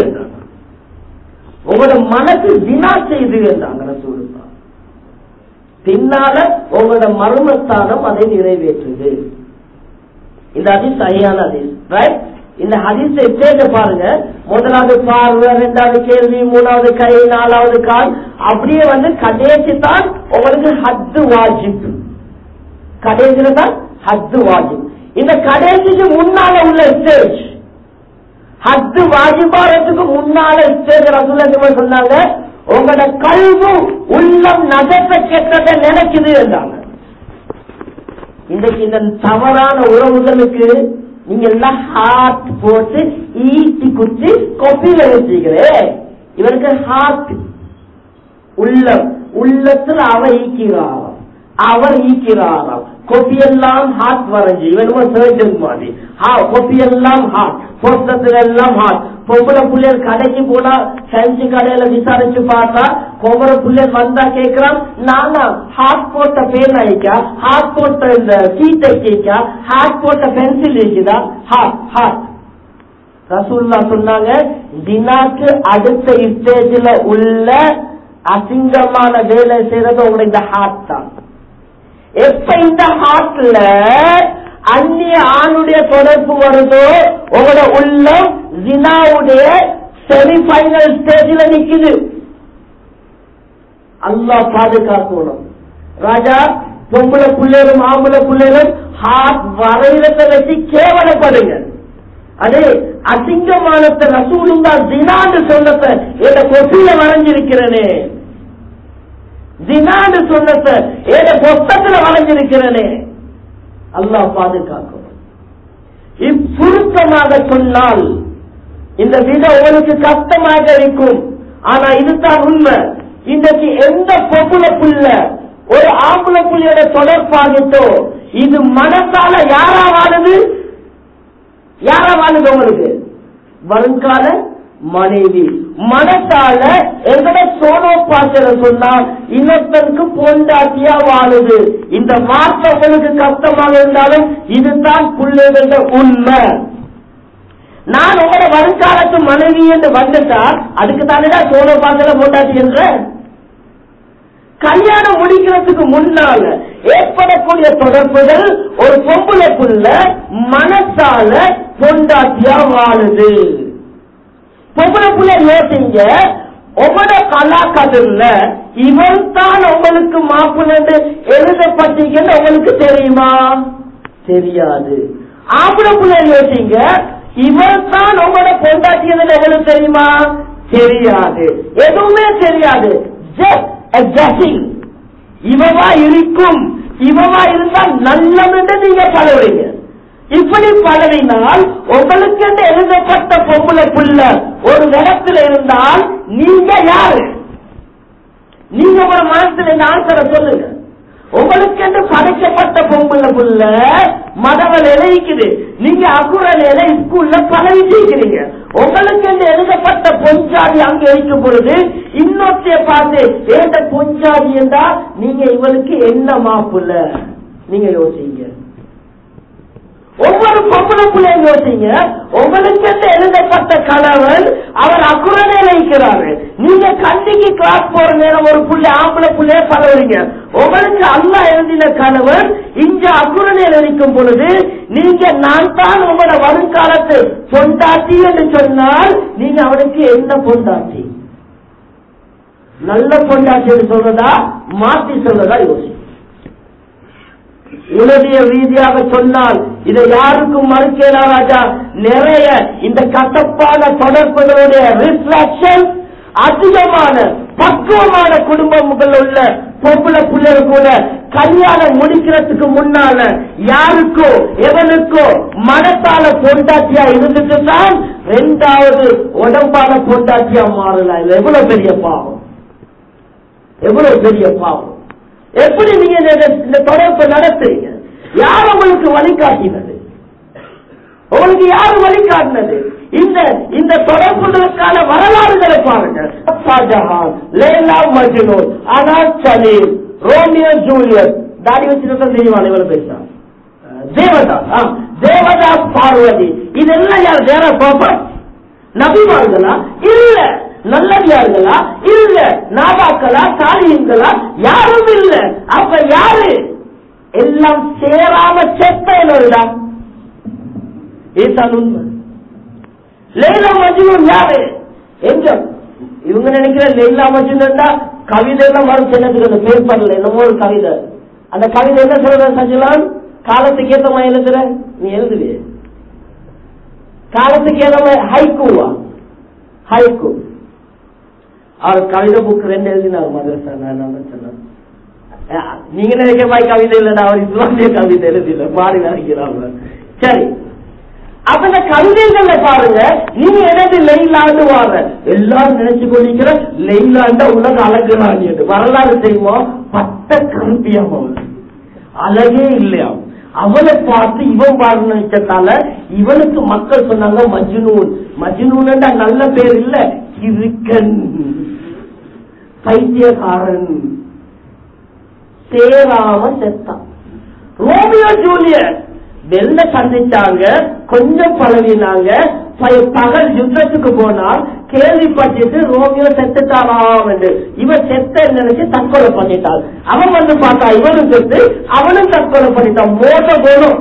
உங்களோட மனசு தினா செய்து என்றாங்க சொல்லுங்க பின்னால உங்களோட மர்மஸ்தானம் அதை நிறைவேற்றுது இந்த ஹதீஸ் சரியான ஹதீஸ் ரைட் இந்த ஹதீஸை கேட்டு பாருங்க முதலாவது பார்வை இரண்டாவது கேள்வி மூணாவது கை நாலாவது கால் அப்படியே வந்து கடைசி தான் உங்களுக்கு ஹத்து வாஜிப் கடைசியில தான் ஹத்து வாஜிப் இந்த கடைசிக்கு முன்னால உள்ள ஸ்டேஜ் ஹத்து வாஜிபாரத்துக்கு முன்னால ஸ்டேஜ் ரசூல் சொன்னாங்க உங்களோட கல்வு உள்ளம் நகத்தை கெட்டதை நினைக்குது என்றாங்க இன்றைக்கு இந்த தவறான உறவுகளுக்கு நீங்க எல்லாம் ஹார்ட் போட்டு ஈட்டி குத்தி கொப்பியில வச்சுக்கிறே இவருக்கு ஹார்ட் உள்ளம் உள்ளத்துல அவ ஈக்கிறாராம் அவர் ஈக்கிறாராம் கொப்பியெல்லாம் ஹார்ட் வரைஞ்சி இவனுமோ சர்ஜன் மாதிரி கொப்பியெல்லாம் ஹார்ட் பொருத்தத்துல எல்லாம் ஹார்ட் பொம்பளை புள்ளையர் கடைக்கு போனா ஃபேன்சி கடையில விசாரிச்சு பார்த்தா பொம்பளை புள்ளையர் வந்தா கேக்குறான் நானா ஹார்ட் போட்ட பேன் அழிக்கா ஹார்ட் போட்ட இந்த சீட்டை கேக்கா ஹார்ட் போட்ட பென்சில் இருக்குதா ஹார்ட் ஹார்ட் ரசூல்லா சொன்னாங்க தினாக்கு அடுத்த ஸ்டேஜில் உள்ள அசிங்கமான வேலை செய்யறது உங்களோட இந்த ஹார்ட் தான் எப்ப இந்த ஹார்ட்ல அந்நிய ஆணுடைய தொடர்பு வருதோ உங்களோட உள்ளம் ஜினாவுடைய செமிஃபைனல் ஸ்டேஜில் நிக்குது அல்லாஹ் பாதுகாக்கணும் ராஜா பொம்பளை பிள்ளைகளும் ஆம்பளை பிள்ளைகளும் ஹார்ட் வரையிறத வச்சு கேவலப்படுங்க அது அசிங்கமானத்தை ரசூலுந்தா ஜினான்னு சொன்னத என்ற கொசில வரைஞ்சிருக்கிறனே ஜினான்னு சொன்னத ஏத பொத்தத்துல வரைஞ்சிருக்கிறனே அல்லாஹ் பாதுகாக்கும் இப்புருத்தமாக சொன்னால் இந்த வித உங்களுக்கு கஷ்டமாக இருக்கும் ஆனா இதுதான் உண்மை இன்றைக்கு எந்த பொம்புல புள்ள ஒரு ஆம்பளை புள்ளியோட தொடர்பாகிட்டோ இது மனசால யாரா வாழுது யாரா வாழுது உங்களுக்கு வருங்கால மனைவி மனசால எங்கட சோனோ பாத்திர சொன்னா இன்னொருத்தருக்கு பொண்டாட்டியா வாழுது இந்த வார்த்தை உங்களுக்கு கஷ்டமாக இருந்தாலும் இதுதான் பிள்ளைகள உண்மை நான் உங்களோட வருங்காலத்து மனைவி என்று வந்துட்டா அதுக்கு தானே சோனோ பாத்திர பொண்டாட்டி என்ற கல்யாணம் முடிக்கிறதுக்கு முன்னால ஏற்படக்கூடிய தொடர்புகள் ஒரு பொம்பளைக்குள்ள மனசால பொண்டாட்டியா வாழுது பொம்பளை புள்ள யோசிங்க உங்களோட கலாக்கதில்ல இவன் தான் உங்களுக்கு மாப்பிள்ளை எழுதப்பட்டீங்கன்னு உங்களுக்கு தெரியுமா தெரியாது ஆம்பளை புள்ள யோசிங்க இவன் தான் உங்களோட பொண்டாட்டியதுன்னு உங்களுக்கு தெரியுமா தெரியாது எதுவுமே தெரியாது ஜஸ்ட் அட்ஜஸ்டிங் இவவா இருக்கும் இவவா இருந்தால் நல்லதுன்னு நீங்க பழகுறீங்க இப்படி பழகினால் உங்களுக்கு என்று எழுதப்பட்ட பொம்பளை புள்ள ஒரு இடத்துல இருந்தால் நீங்க யாரு நீங்க ஒரு மனசுல இந்த ஆன்சரை சொல்லுங்க உங்களுக்கு என்று படைக்கப்பட்ட பொம்பளை புள்ள மதவல் இலைக்குது நீங்க அக்குரல் இலை ஸ்கூல்ல பழகிச்சிருக்கிறீங்க உங்களுக்கு என்று எழுதப்பட்ட பொஞ்சாதி அங்க இருக்கும் பொழுது இன்னொருத்தைய பார்த்து ஏந்த பொஞ்சாதி என்றா நீங்க இவளுக்கு என்ன மாப்புல நீங்க யோசிங்க ஒவ்வொரு பொம்பளை பிள்ளைங்க யோசிங்க உங்களுக்கு என்று எழுதப்பட்ட கணவன் அவர் அக்குறனே இருக்கிறாரு நீங்க கண்டிக்கு கிளாஸ் போற நேரம் ஒரு புள்ளி ஆம்பளை புள்ளைய பரவுறீங்க உங்களுக்கு அல்லா எழுதின கணவன் இங்க அக்குறனையில் இருக்கும் பொழுது நீங்க நான் தான் உங்களோட வருங்காலத்து பொண்டாட்டி என்று சொன்னால் நீங்க அவனுக்கு என்ன பொண்டாட்டி நல்ல பொண்டாட்டி என்று சொல்றதா மாத்தி சொல்றதா யோசி உலகிய ரீதியாக சொன்னால் இதை யாருக்கும் மறுக்கலா ராஜா நிறைய இந்த கசப்பான தொடர்புகளுடைய ரிஃப்ளக்ஷன் அதிகமான பக்குவமான குடும்பங்கள் உள்ள பொம்பளை பிள்ளைகள் கூட கல்யாணம் முடிக்கிறதுக்கு முன்னால யாருக்கோ எவனுக்கோ மனத்தால பொண்டாட்டியா இருந்துட்டு தான் ரெண்டாவது உடம்பால பொண்டாட்டியா மாறலாம் இது எவ்வளவு பெரிய பாவம் எவ்வளவு பெரிய பாவம் எப்படி நீங்க இந்த- இந்த தொடர்பை நடத்துறீங்க யார் உங்களுக்கு வழிகாட்டினது உங்களுக்கு யாரு வழிகாட்டினது இந்த இந்த தொடர்புகளுக்கான வரலாறுகளை பாருங்க ஷாஜஹான் லேலா மஜ்னூன் அனாஸ் சலீம் ரோமியோ ஜூலியட் தாடி வச்சுட்டு தெரியுமா இவ்வளவு பேசுறான் தேவதாஸ் ஆ, தேவதாஸ் பார்வதி இதெல்லாம் யார் வேற பாப்பா நபிமார்களா இல்ல நல்லடியார்களா இல்ல நாதாக்களா சாலியங்களா யாரும் இல்ல அப்ப யாரு எல்லாம் சேராம செத்த என்னதான் இதுதான் உண்மை லைலா மஜ்னூன் யாரு எங்க இவங்க நினைக்கிற லைலா மஜ்னூன்டா கவிதை எல்லாம் வரும் சின்னதுக்கு அந்த பேப்பர்ல என்னமோ ஒரு கவிதை அந்த கவிதை என்ன சொல்ற சஞ்சலான் காலத்துக்கு ஏத்த மாதிரி எழுதுற நீ எழுதுவியே காலத்துக்கு ஏத்த மாதிரி ஹைக்கூவா ஹைக்கூ அவர் கவிதை புக் ரெண்டு எழுதினார் மதரசா நான் என்ன சொன்னேன் அஹ், நீங்க நினைக்கிற மாதிரி கவிதை இல்லடா அவர் இஸ்லாமிய கவிதை எழுதில மாறி நினைக்கிறாங்க சரி அப்ப இந்த கவிதைகள்ல பாருங்க நீங்க எனது லெய்லான்னு வாங்க எல்லாரும் நினைச்சு கொண்டிருக்கிற லெய்லாண்ட உலக அழகுறான் என்று வரலாறு தெரியுமா பட்ட கருப்பியாம் அவள் அழகே இல்லையாம் அவளை பார்த்து இவன் பாருன்னு நினைச்சதால இவனுக்கு மக்கள் சொன்னாங்க மஜ்னூன் மஜ்னூன் நல்ல பேர் இல்ல கிருக்கன் பைத்தியக்காரன் சேராம செத்தான் ரோமியோ ஜூலியட் வெள்ள சந்திச்சாங்க கொஞ்சம் பழகினாங்க ப- பகல் யுத்தத்துக்கு போனால் கேள்விப்பட்டுட்டு ரோமியோ செத்துட்டாராம் என்று இவன் செத்த நினைச்சு தற்கொலை பண்ணிட்டாள் அவன் வந்து பார்த்தா இவனும் செத்து அவனும் தற்கொலை பண்ணிட்டான் மோத போனும்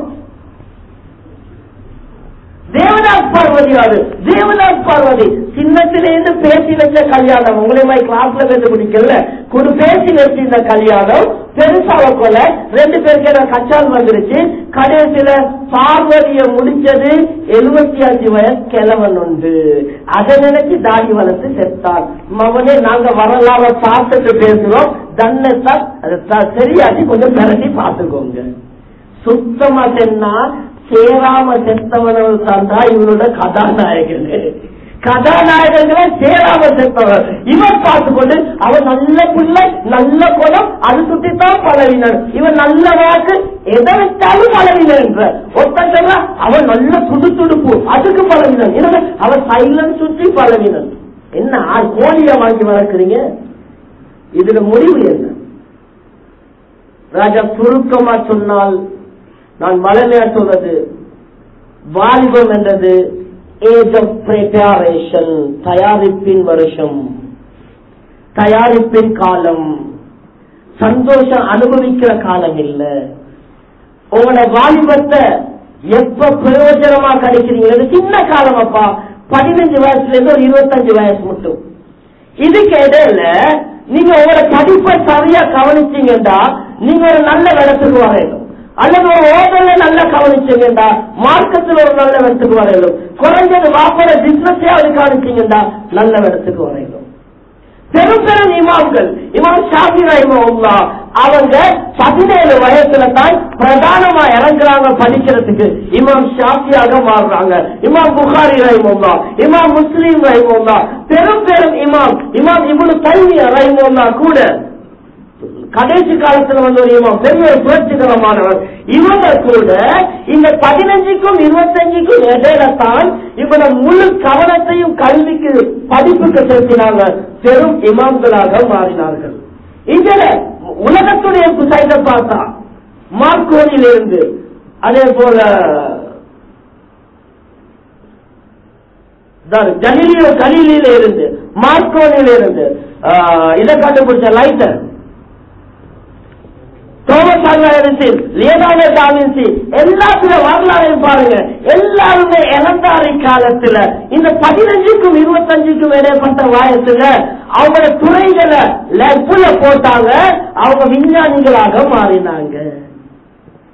தேவதாஸ் பார்வதி அது தேவதாஸ் பார்வதி சின்னத்திலேருந்து பேசி வச்ச கல்யாணம் உங்களை மாதிரி கிளாஸ்ல கண்டுபிடிக்கல ஒரு பேசி வச்சு இந்த கல்யாணம் பெருசாக கொள்ள ரெண்டு பேருக்கு என்ன கச்சால் வந்துருச்சு கடைசியில பார்வதிய முடிச்சது எழுபத்தி அஞ்சு வயசு கிழவன் உண்டு அதை நினைச்சு தாடி வளர்த்து செத்தான் மவனே நாங்க வரலாற பார்த்துட்டு பேசுறோம் தன்னத்தான் அதை த- சரியாச்சு கொஞ்சம் மிரட்டி பார்த்துக்கோங்க சுத்தமா சென்னா சேராம செத்தவனவள் தான் இவனோட கதாநாயகன் கதாநாயகர்களே சேராம செத்தவன் இவன் பார்த்து கொண்டு அவன் நல்ல பிள்ளை நல்ல குணம் அது சுட்டித்தான் பழகினான் இவன் நல்ல வாக்கு எதை வச்சாலும் பழகினான் என்ற ஒருத்தன் சொல்றான், அவன் நல்ல துடு துடுப்பு அதுக்கு பழகினான் எனவே அவன் சைலன்ஸ் சுற்றி பழகினான் என்ன ஆ, கோழிய வாங்கி வளர்க்குறீங்க இதுல முடிவு என்ன ராஜா சுருக்கமா சொன்னால் நான் மலைமையா சொல்றது வாலிபம் என்றது ஏஜ் ஆஃப் பிரிப்பரேஷன் தயாரிப்பின் வருஷம் தயாரிப்பின் காலம் சந்தோஷம் அனுபவிக்கிற காலம் இல்ல உங்களோட வாலிபத்தை எப்ப பிரயோஜனமா கிடைக்கிறீங்க இது சின்ன காலம் அப்பா பதினஞ்சு வயசுல இருந்து ஒரு இருபத்தஞ்சு வயசு மட்டும் இதுக்கு இடையில நீங்க உங்களோட படிப்பை சரியா கவனிச்சீங்கடா நீங்க ஒரு நல்ல இடத்துக்கு வரையணும் அல்லது ஒரு ஓதல நல்லா கவனிச்சீங்கடா மார்க்கத்துல ஒரு நல்ல இடத்துக்கு வரையணும் குறைஞ்சது வாப்போட பிசினஸையாவது கவனிச்சீங்கடா நல்ல இடத்துக்கு வரையணும் பெரும் பெரும் இமாம்கள் இமாம் ஷாஃபி ரஹிமஹுல்லா அவங்க பதினேழு வயசுல தான் பிரதானமா இறங்குறாங்க படிக்கிறதுக்கு இமாம் ஷாஃபியாக மாறுறாங்க இமாம் புகாரி ரஹிமஹுல்லா இமாம் முஸ்லீம் ரஹிமஹுல்லா பெரும் பெரும் இமாம் இமாம் இப்னு தைமியா ரஹிமஹுல்லா கூட கடைசி காலத்துல வந்து ஒரு இமாம் பெரிய ஒரு புரட்சிகரமானவர் இவங்க கூட இந்த பதினஞ்சுக்கும் இருபத்தஞ்சுக்கும் இடையில தான் இவங்க முழு கவனத்தையும் கல்விக்கு படிப்புக்கு செலுத்தினாங்க பெரும் இமாம்களாக மாறினார்கள் இதுல உலகத்துடைய சைட பார்த்தா மார்க்கோனிலிருந்து அதே போல கலிலியோ கலிலியில இருந்து மார்க்கோனில இருந்து ஆஹ், இதை கண்டுபிடிச்ச lighter Thomas Alva Edison, Leonardo da Vinci, எல்லாத்துல வரலாறையும் பாருங்க எல்லாருமே இளந்தாரி காலத்துல இந்த பதினஞ்சுக்கும் இருபத்தஞ்சுக்கும் இடைப்பட்ட வயசுல அவங்களோட துறைகளை லெப்புல போட்டாங்க அவங்க விஞ்ஞானிகளாக மாறினாங்க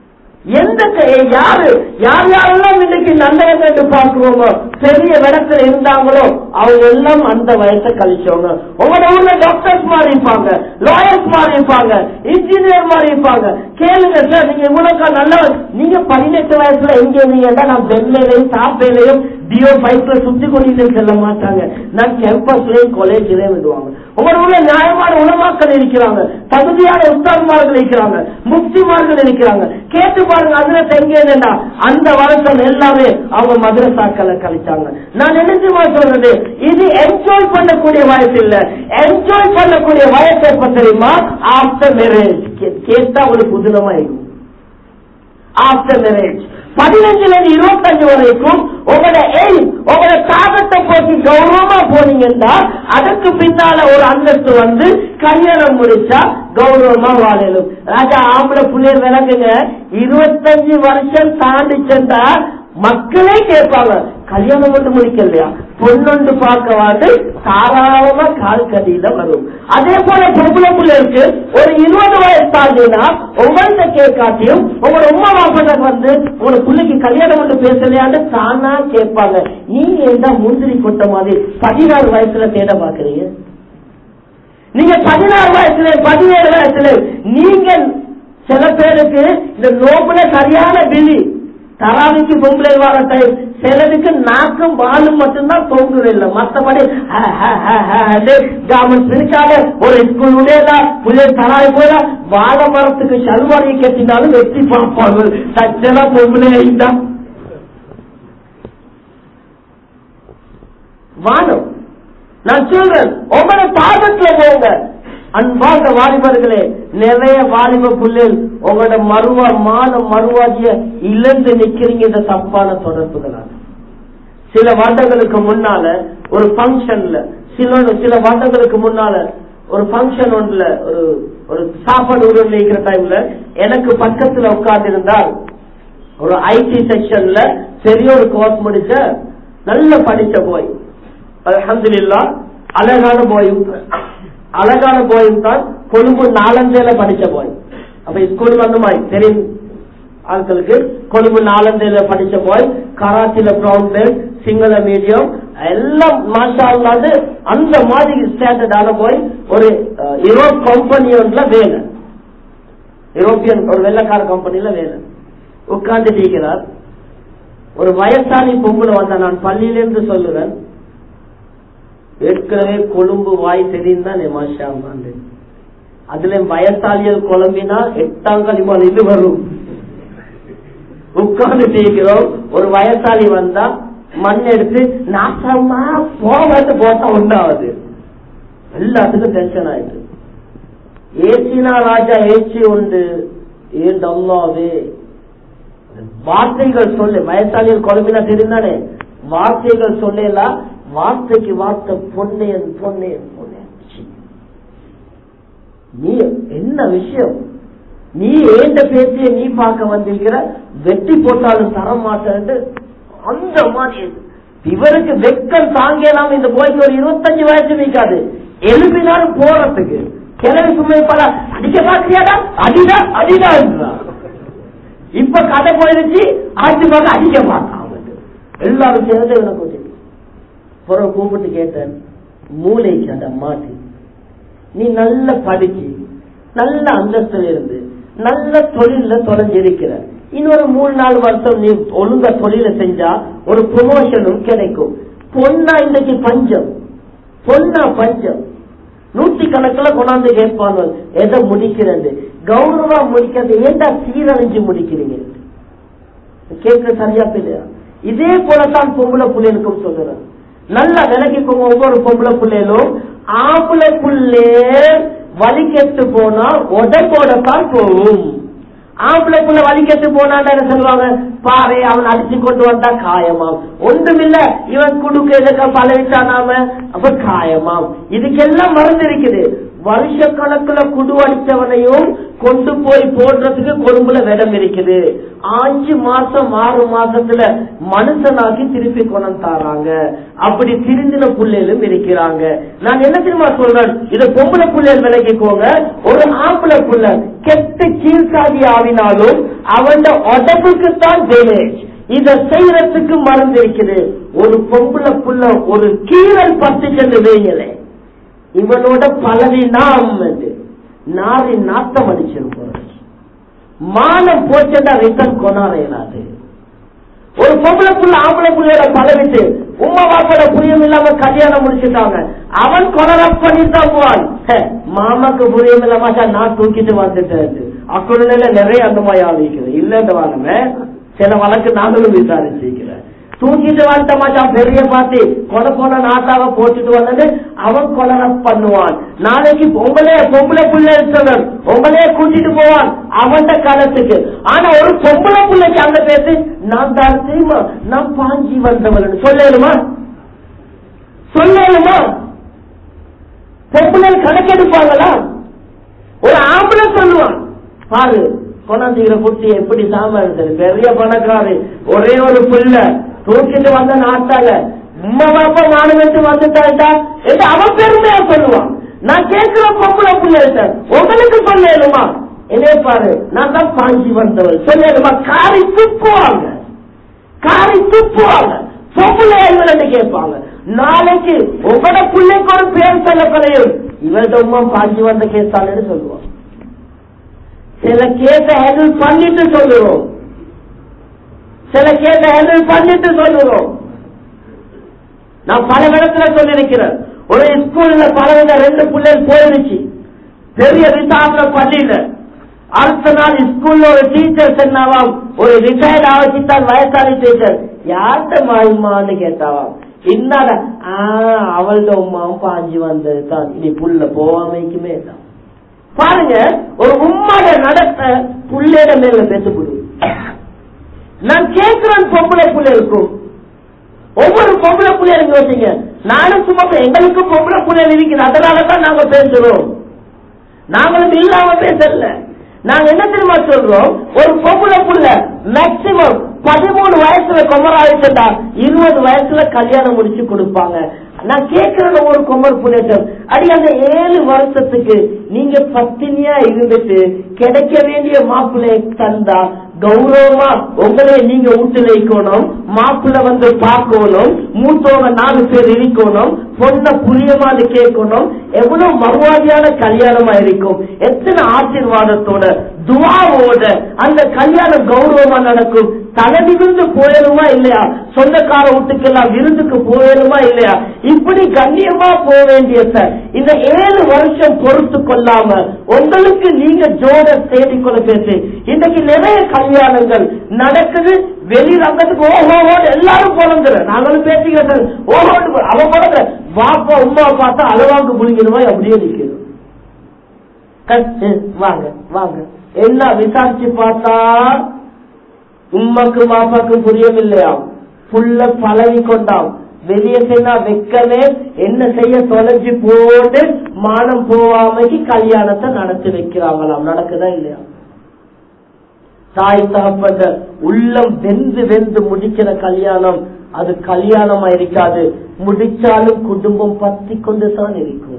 எந்த க- யாரு யார் யாரெல்லாம் இன்னைக்கு நல்லவங்க என்று பார்க்கிறோமோ பெரிய இடத்துல இருந்தாங்களோ அவங்க எல்லாம் அந்த வயசை கழிச்சவங்க உங்களோட ஊர்ல டாக்டர்ஸ் மாதிரி இருப்பாங்க லாயர்ஸ் மாதிரி இருப்பாங்க இன்ஜினியர் மாதிரி இருப்பாங்க கேளுங்க சார் நீங்க இவ்வளவு நல்லவர் நீங்க பதினெட்டு வயசுல எங்க இருந்தீங்கன்னா நான் பெண்லையும் சாப்பையிலையும் டியோ பைக்ல சுத்தி கொண்டு செல்ல மாட்டாங்க நான் கேம்பஸ்லயும் காலேஜ்லயும் விடுவாங்க உங்களோட ஊர்ல நியாயமான உணவாக்கள் இருக்கிறாங்க தகுதியான உத்தார்மார்கள் இருக்கிறாங்க முக்திமார்கள் இருக்கிறாங்க கேட்டு பாருங்க அதுல தெங்கேன்னா அந்த வருஷம் எல்லாமே அவங்க மதுரசாக்களை கழிச்சாங்க நான் நினைச்சுமா சொல்றது இது என்ஜாய் பண்ணக்கூடிய வயசு இல்ல என்ஜாய் பண்ணக்கூடிய வயசு எப்ப தெரியுமா ஆஃப்டர் மேரேஜ் கேட்டா ஒரு புதுனமா இருக்கும் ஆஃப்டர் மேரேஜ் பதினஞ்சுல இருந்து இருபத்தஞ்சு வரைக்கும் உங்களோட எய்ம் உங்களோட தாகத்தை போட்டு கௌரவமா போனீங்கன்னா அதுக்கு பின்னால ஒரு அந்தஸ்து வந்து கல்யாணம் முடிச்சா கௌரவமா வாழலும் ராஜா ஆம்பளை புள்ளைய விளங்குங்க இருபத்தஞ்சு வருஷம் தாண்டி சென்றா மக்களே கேட்பாங்க கல்யாணம் மட்டும் முடிக்கலையா பொண்ணொண்டு பார்க்க வந்து தாராளமா கால் கடியில வரும் அதே போல பொம்பளை பிள்ளைக்கு ஒரு இருபது வயசு தாண்டினா உங்கள்கிட்ட கேட்காட்டியும் உங்களோட உமா மாப்பிள்ள வந்து உங்களோட பிள்ளைக்கு கல்யாணம் மட்டும் பேசலையான்னு தானா கேட்பாங்க நீங்க என்ன முந்திரி கொட்ட மாதிரி பதினாறு வயசுல தேட பாக்குறீங்க நீங்க பதினாறு வயசுல பதினேழு வயசுல நீங்க சில பேருக்கு இந்த நோப்புல சரியான பிலி தராவிக்கு பொம்பளை வர டைம் சிலருக்கு நாக்கும் வாலும் மட்டும்தான் தோங்குறது இல்லை மத்தபடி கவர்மெண்ட் இருக்காத ஒரு ஸ்கூல் உடையதா புள்ளை தராய் போல வாழ மரத்துக்கு சல்வாரியை கட்டினாலும் வெட்டி பார்ப்பாங்க சச்சலா பொம்பளை ஐந்தான் வானம் நான் சொல்றேன் ஒவ்வொரு தாகத்துல போங்க அன்பாக வாலிபர்களே நிறைய வாலிப புள்ளில் உங்களோட மருவா மானம் மருவாதிய இழந்து நிக்கிறீங்க இந்த தப்பான தொடர்புகளால் சில வருடங்களுக்கு முன்னால ஒரு பங்கன்ல சில சில வருடங்களுக்கு முன்னால ஒரு பங்கன் ஒன்றுல ஒரு ஒரு சாப்பாடு உருள் இருக்கிற டைம்ல எனக்கு பக்கத்துல உட்கார்ந்து இருந்தால் ஒரு ஐடி செக்ஷன்ல பெரிய ஒரு கோர்ஸ் முடிச்ச நல்ல படிச்ச போய் அலமதுல்லா அழகான போயும் அழகான போயும் தான் கொழும்பு நாலந்தேல படிச்ச போய் அப்ப ஸ்கூல் வந்து மாதிரி தெரியும் ஆட்களுக்கு கொழும்பு நாலந்தேல படிச்ச போய் கராச்சியில பிரவுன் பெல்ட் சிங்கள மீடியம் எல்லாம் மாஷா அல்லாது அந்த மாதிரி ஸ்டாண்டர்டான போய் ஒரு யூரோப் கம்பெனி ஒன்றுல வேலை யூரோப்பியன் ஒரு வெள்ளக்கார கம்பெனில வேலை உட்கார்ந்து இருக்கிறார் ஒரு வயசாளி பொம்பளை வந்தா நான் பள்ளியிலிருந்து சொல்லுவேன் ஏற்கனவே கொழும்பு வாய் தெரியும் மாஷா அல்லாண்டு அதுல வயசாளியல் குழம்பினா எட்டாம் களிமால் இது வரும் உட்கார்ந்து இருக்கிறோம் ஒரு வயசாளி வந்தா மண் எடுத்து நாசமா போவது போட்டா ஒன்றாவது எல்லாத்துக்கும் டென்ஷன் ஆயிட்டு ஏசினா ராஜா ஏச்சி உண்டு ஏன் அல்லாவே வார்த்தைகள் சொல்லு வயசாளிகள் குழம்பினா தெரிந்தானே வார்த்தைகள் சொல்லலாம் வார்த்தைக்கு வார்த்தை பொன்னையன் பொன்னையன் பொன்னையன் சி. நீ என்ன விஷயம் நீ ஏண்ட பேசிய நீ பார்க்க வந்திருக்கிற வெட்டி போட்டாலும் தர மாட்டேன் அந்த மாதிரி இருக்கு. இவருக்கு வெக்கம் தாங்கலாம் இந்த போய்க்கு ஒரு இருபத்தஞ்சு வயசு வைக்காது எழுப்பினாலும் போறதுக்கு கிளவி சும்மை பல அடிக்க பாக்குறியாடா அடிடா அடிடா என்றான் இப்ப கதை போயிருச்சு ஆட்சி பார்க்க அடிக்க மாட்டான் அவன். எல்லாரும் சேர்ந்து இவனை கூட்டி பிறகு கூப்பிட்டு கேட்டேன் மூளைக்கு அந்த மாட்டி நீ நல்ல படிச்சு நல்ல அந்தஸ்துல இருந்து நல்ல தொழில தொலைஞ்சிருக்கிற இன்னொரு மூணு நாலு வருஷம் நீ ஒழுங்கா தொழில செஞ்சா ஒரு ப்ரொமோஷனும் கிடைக்கும் பொண்ணா இன்னைக்கு பஞ்சம் பொண்ணா பஞ்சம் நூத்தி கணக்கில் கொண்டாந்து கேட்பாங்க எதை முடிக்கிறது கௌரவா முடிக்கிறது ஏண்டா சீரழிஞ்சு முடிக்கிறீங்க கேட்க சரியா இல்லையா இதே போலதான் பொம்பளை பிள்ளைகளுக்கும் சொல்றேன் நல்லா விலகிக்கோங்க ஒவ்வொரு பொம்பளை பிள்ளைகளும் ஆம்பளை புள்ளே வலி கெட்டு போனா உடம்போட தான் போகும் ஆம்பளை புள்ள வலி கெட்டு போனாண்டா என்ன சொல்லுவாங்க பாரு அவன் அடிச்சு கொண்டு வந்தா காயமாம் ஒன்றுமில்ல இவன் குடுக்க எதுக்க பழவிட்டானாம அப்ப காயமாம் இதுக்கெல்லாம் மருந்து இருக்குது வருஷ கணக்குல குடு அடிச்சவனையும் கொண்டு போய் போடுறதுக்கு கொழும்புல விடம் இருக்குது அஞ்சு மாசம் ஆறு மாசத்துல மனுஷனாக்கி திருப்பி கொண்டு தாராங்க அப்படி திருந்தின புள்ளையிலும் இருக்கிறாங்க நான் என்ன தெரியுமா சொல்றேன் இதை பொம்பளை புள்ளைகள் விலகிக்கோங்க ஒரு ஆம்பளை புள்ள கெட்ட கீழ்சாதி ஆவினாலும் அவன் உடம்புக்கு தான் டேமேஜ் இத செய்யறதுக்கு மருந்து இருக்குது ஒரு பொம்பளை புள்ள ஒரு கீரல் பத்து சென்று வைங்களே இவனோட பலவி நாம் நாரி நாத்தம் அடிச்சிருப்போம் மானம் போச்சா ரிட்டன் கொண்டாடையலாது ஒரு பொம்பளை புள்ள ஆம்பளை புள்ளையோட பழவிட்டு உமா பாப்போட புரியும் இல்லாம கல்யாணம் முடிச்சுட்டாங்க அவன் கொலரப் பண்ணித்தான் போவான் ஹே, மாமாக்கு புரியும் இல்லாம நான் தூக்கிட்டு வந்துட்டேன் அக்குள்ள நிறைய அந்த மாதிரி ஆரம்பிக்குது இல்லன்னு வாங்க சில வழக்கு நாங்களும் விசாரிச்சிருக்கிறேன் தூக்கிட்டு வந்துட்ட மாட்டான் பெரிய பார்த்து கொலை போன நாட்டாக போட்டுட்டு வந்தது அவன் கொலர பண்ணுவான் நாளைக்கு உங்களே பொம்பளை புள்ள இருக்கிறவர் உங்களே கூட்டிட்டு போவான் அவன் காலத்துக்கு ஆனா ஒரு பொம்பளை பிள்ளைக்கு அங்க பேசு நான் தான் தெரியுமா நான் பாஞ்சி வந்தவன் சொல்லலுமா சொல்லலுமா பொம்பளை கணக்கெடுப்பாங்களா ஒரு ஆம்பளை சொல்லுவான் பாரு கொண்டாந்துகிற குட்டி எப்படி சாமான் பெரிய பணக்காரு ஒரே ஒரு புள்ள தூக்கிட்டு வந்த நாட்டால உம்மா பாப்பா மாணவத்து வந்துட்டாட்டா என்று அவன் பெருமையா சொல்லுவான் நான் கேட்கிற பொம்பளை பிள்ளை உங்களுக்கு சொல்லலுமா என்னே பாரு நான் தான் பாஞ்சி வந்தவள் சொல்லலுமா காரி துப்புவாங்க காரி துப்புவாங்க பொம்பளை கேட்பாங்க நாளைக்கு உங்களோட பிள்ளைக்கு ஒரு பேர் சொல்லப்படையும் இவர்கிட்ட உமா பாஞ்சி வந்த கேசாலன்னு சொல்லுவான் சில கேஸ ஹேண்டில் பண்ணிட்டு சொல்லுறோம் சில கேஸ ஹேண்டில் பண்ணிட்டு சொல்லுறோம் நான் பல இடத்துல சொல்லியிருக்கிறேன் ஒரு ஸ்கூல்ல பலவித ரெண்டு பிள்ளைகள் போயிருச்சு பெரிய விசாரணை பள்ளியில அடுத்த நாள் ஸ்கூல்ல ஒரு டீச்சர் சொன்னாவாம் ஒரு ரிட்டையர்ட் ஆவச்சித்தான் வயசாளி டீச்சர் யார்கிட்ட மாயுமான்னு கேட்டாவாம் இன்னாட அவள்ட உமாவும் பாஞ்சு வந்தது தான் இனி புள்ள போவாமைக்குமே தான் பாருங்க ஒரு உம்மாட நடத்த புள்ளையிட மேல பேசப்படுது நான் கேட்கிறேன் பொம்பளை பிள்ளைகளுக்கும் ஒவ்வொரு பொம்பளை பிள்ளைகளுக்கு யோசிங்க நானும் சும்மா எங்களுக்கு பொம்பளை பிள்ளைகள் இருக்குது அதனாலதான் நாங்க பேசுறோம் நாங்களும் இல்லாம பேசல நாங்க என்ன தெரியுமா சொல்றோம் ஒரு பொம்பளை புள்ள மேக்சிமம் பதிமூணு வயசுல குமராயிட்டா இருபது வயசுல கல்யாணம் முடிச்சு கொடுப்பாங்க நான் கேட்கிற ஒரு குமர் புலேட்டம் அடி அந்த ஏழு வருஷத்துக்கு நீங்க பத்தினியா இருந்துட்டு கிடைக்க வேண்டிய மாப்பிள்ளையை தந்தா கௌரவமா உங்களே நீங்க வீட்டுல இருக்கணும் மாப்பிள்ளை வந்து பார்க்கணும் மூத்தவங்க நாலு பேர் இருக்கணும் பொண்ண புரியமான்னு கேட்கணும் எவ்வளவு மறுவாதியான கல்யாணமா இருக்கும் எத்தனை ஆசீர்வாதத்தோட துவாவோட அந்த கல்யாணம் கௌரவமா நடக்கும் தலைவிருந்து போயிடுமா இல்லையா சொந்தக்கார வீட்டுக்கெல்லாம் விருந்துக்கு போயிடுமா இல்லையா இப்படி கண்ணியமா போக வேண்டிய சார் இந்த ஏழு வருஷம் பொறுத்து கொள்ளாம உங்களுக்கு நீங்க ஜோட தேடிக்கொள்ள பேசு இன்னைக்கு நிறைய கல்யாணங்கள் நடக்குது வெளி ரங்கத்துக்கு ஓஹோடு எல்லாரும் பிறந்துற நாங்களும் பேசிக்கிறோம் ஓஹோடு அவன் பிறந்த பாப்பா உமா பார்த்தா அளவாங்க புளிக்கணுமா அப்படியே நிக்கணும் கஷ்டு வாங்க வாங்க எல்லாம் விசாரிச்சு பார்த்தா உம்மாக்கு மாப்பாக்கு புரியவில்லையா புள்ள பழகி கொண்டாம் வெளியே செய்யா வெக்கமே என்ன செய்ய தொலைஞ்சு போட்டு மானம் போவாமைக்கு கல்யாணத்தை நடத்தி வைக்கிறாங்களாம் நடக்குதா இல்லையா தாய் தகப்பட்ட உள்ளம் வெந்து வெந்து முடிக்கிற கல்யாணம் அது கல்யாணமா இருக்காது முடிச்சாலும் குடும்பம் பத்தி கொண்டு தான் இருக்கும்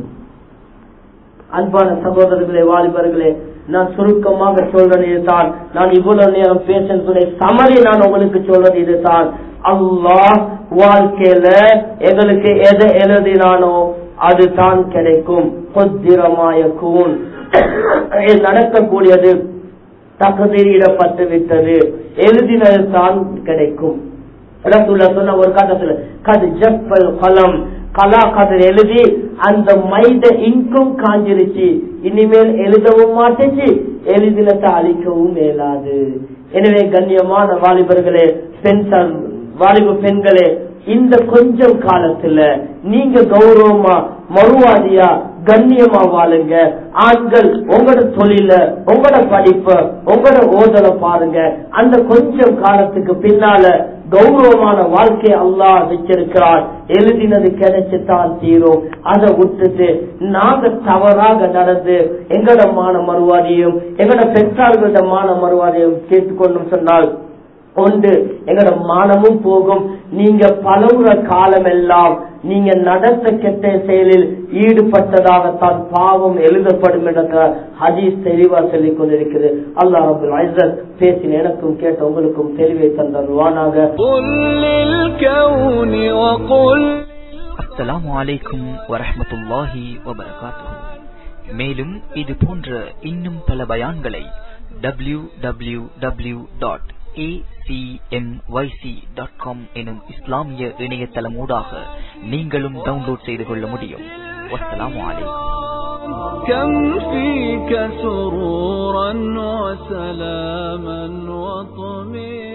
அன்பான சகோதரர்களே வாலிபர்களே நான் சுருக்கமாக சொல்றது இதுதான் நான் இவ்வளவு நேரம் பேசுறதுடைய சமரி நான் உங்களுக்கு சொல்றது இதுதான் அல்லாஹ் வாழ்க்கையில எங்களுக்கு எதை எழுதினானோ அதுதான் கிடைக்கும் கொத்திரமாய கூன் நடக்கக்கூடியது தகுதியிடப்பட்டு விட்டது எழுதினது தான் கிடைக்கும் சொன்ன ஒரு கட்டத்துல கது ஜப்பல் கலம் கலா கதிர் எழுதி அந்த மைத இங்கும் காஞ்சிருச்சு இனிமேல் எழுதவும் மாட்டேச்சு எழுதினத்தை அழிக்கவும் மேலாது எனவே கண்ணியமான வாலிபர்களே பெண் வாலிப பெண்களே இந்த கொஞ்சம் காலத்துல நீங்க கௌரவமா மறுவாதியா கண்ணியமா வாழுங்க ஆண்கள் உங்களோட தொழில உங்களோட படிப்ப உங்களோட ஓதலை பாருங்க அந்த கொஞ்சம் காலத்துக்கு பின்னால கௌரவமான வாழ்க்கை அல்லாஹ் வச்சிருக்கிறார் எழுதினது கிடைச்சுதான் தீரும் அதை விட்டுட்டு நாங்க தவறாக நடந்து எங்களோட மான மறுவாதியும் எங்களோட பெற்றார்களோட மான மறுவாதியும் கேட்டுக்கொண்டும் சொன்னால் ஒன்று எங்களோட மானமும் போகும் நீங்க பலவுற காலம் எல்லாம் நீங்க நடத்த கெட்ட செயலில் ஈடுபட்டதாகத்தான் பாவம் எழுதப்படும் என்ற ஹதீஸ் தெளிவா சொல்லிக் கொண்டிருக்கிறது அல்லாஹ் ரபுல் ஐசத் பேசின எனக்கும் கேட்ட உங்களுக்கும் தெளிவை தந்தருவானாக قل للكون وقل அஸ்ஸலாமு அலைக்கும் வரஹ்மத்துல்லாஹி வபரகாத்துஹு மேலும் இது போன்ற இன்னும் பல பயான்களை W W W dot dot com எனும் இஸ்லாமிய இணையதளம் ஊடாக நீங்களும் டவுன்லோட் செய்து கொள்ள முடியும் வஸ்ஸலாமு அலைக்கும் كم فيك سرورا وسلاما وطمئنا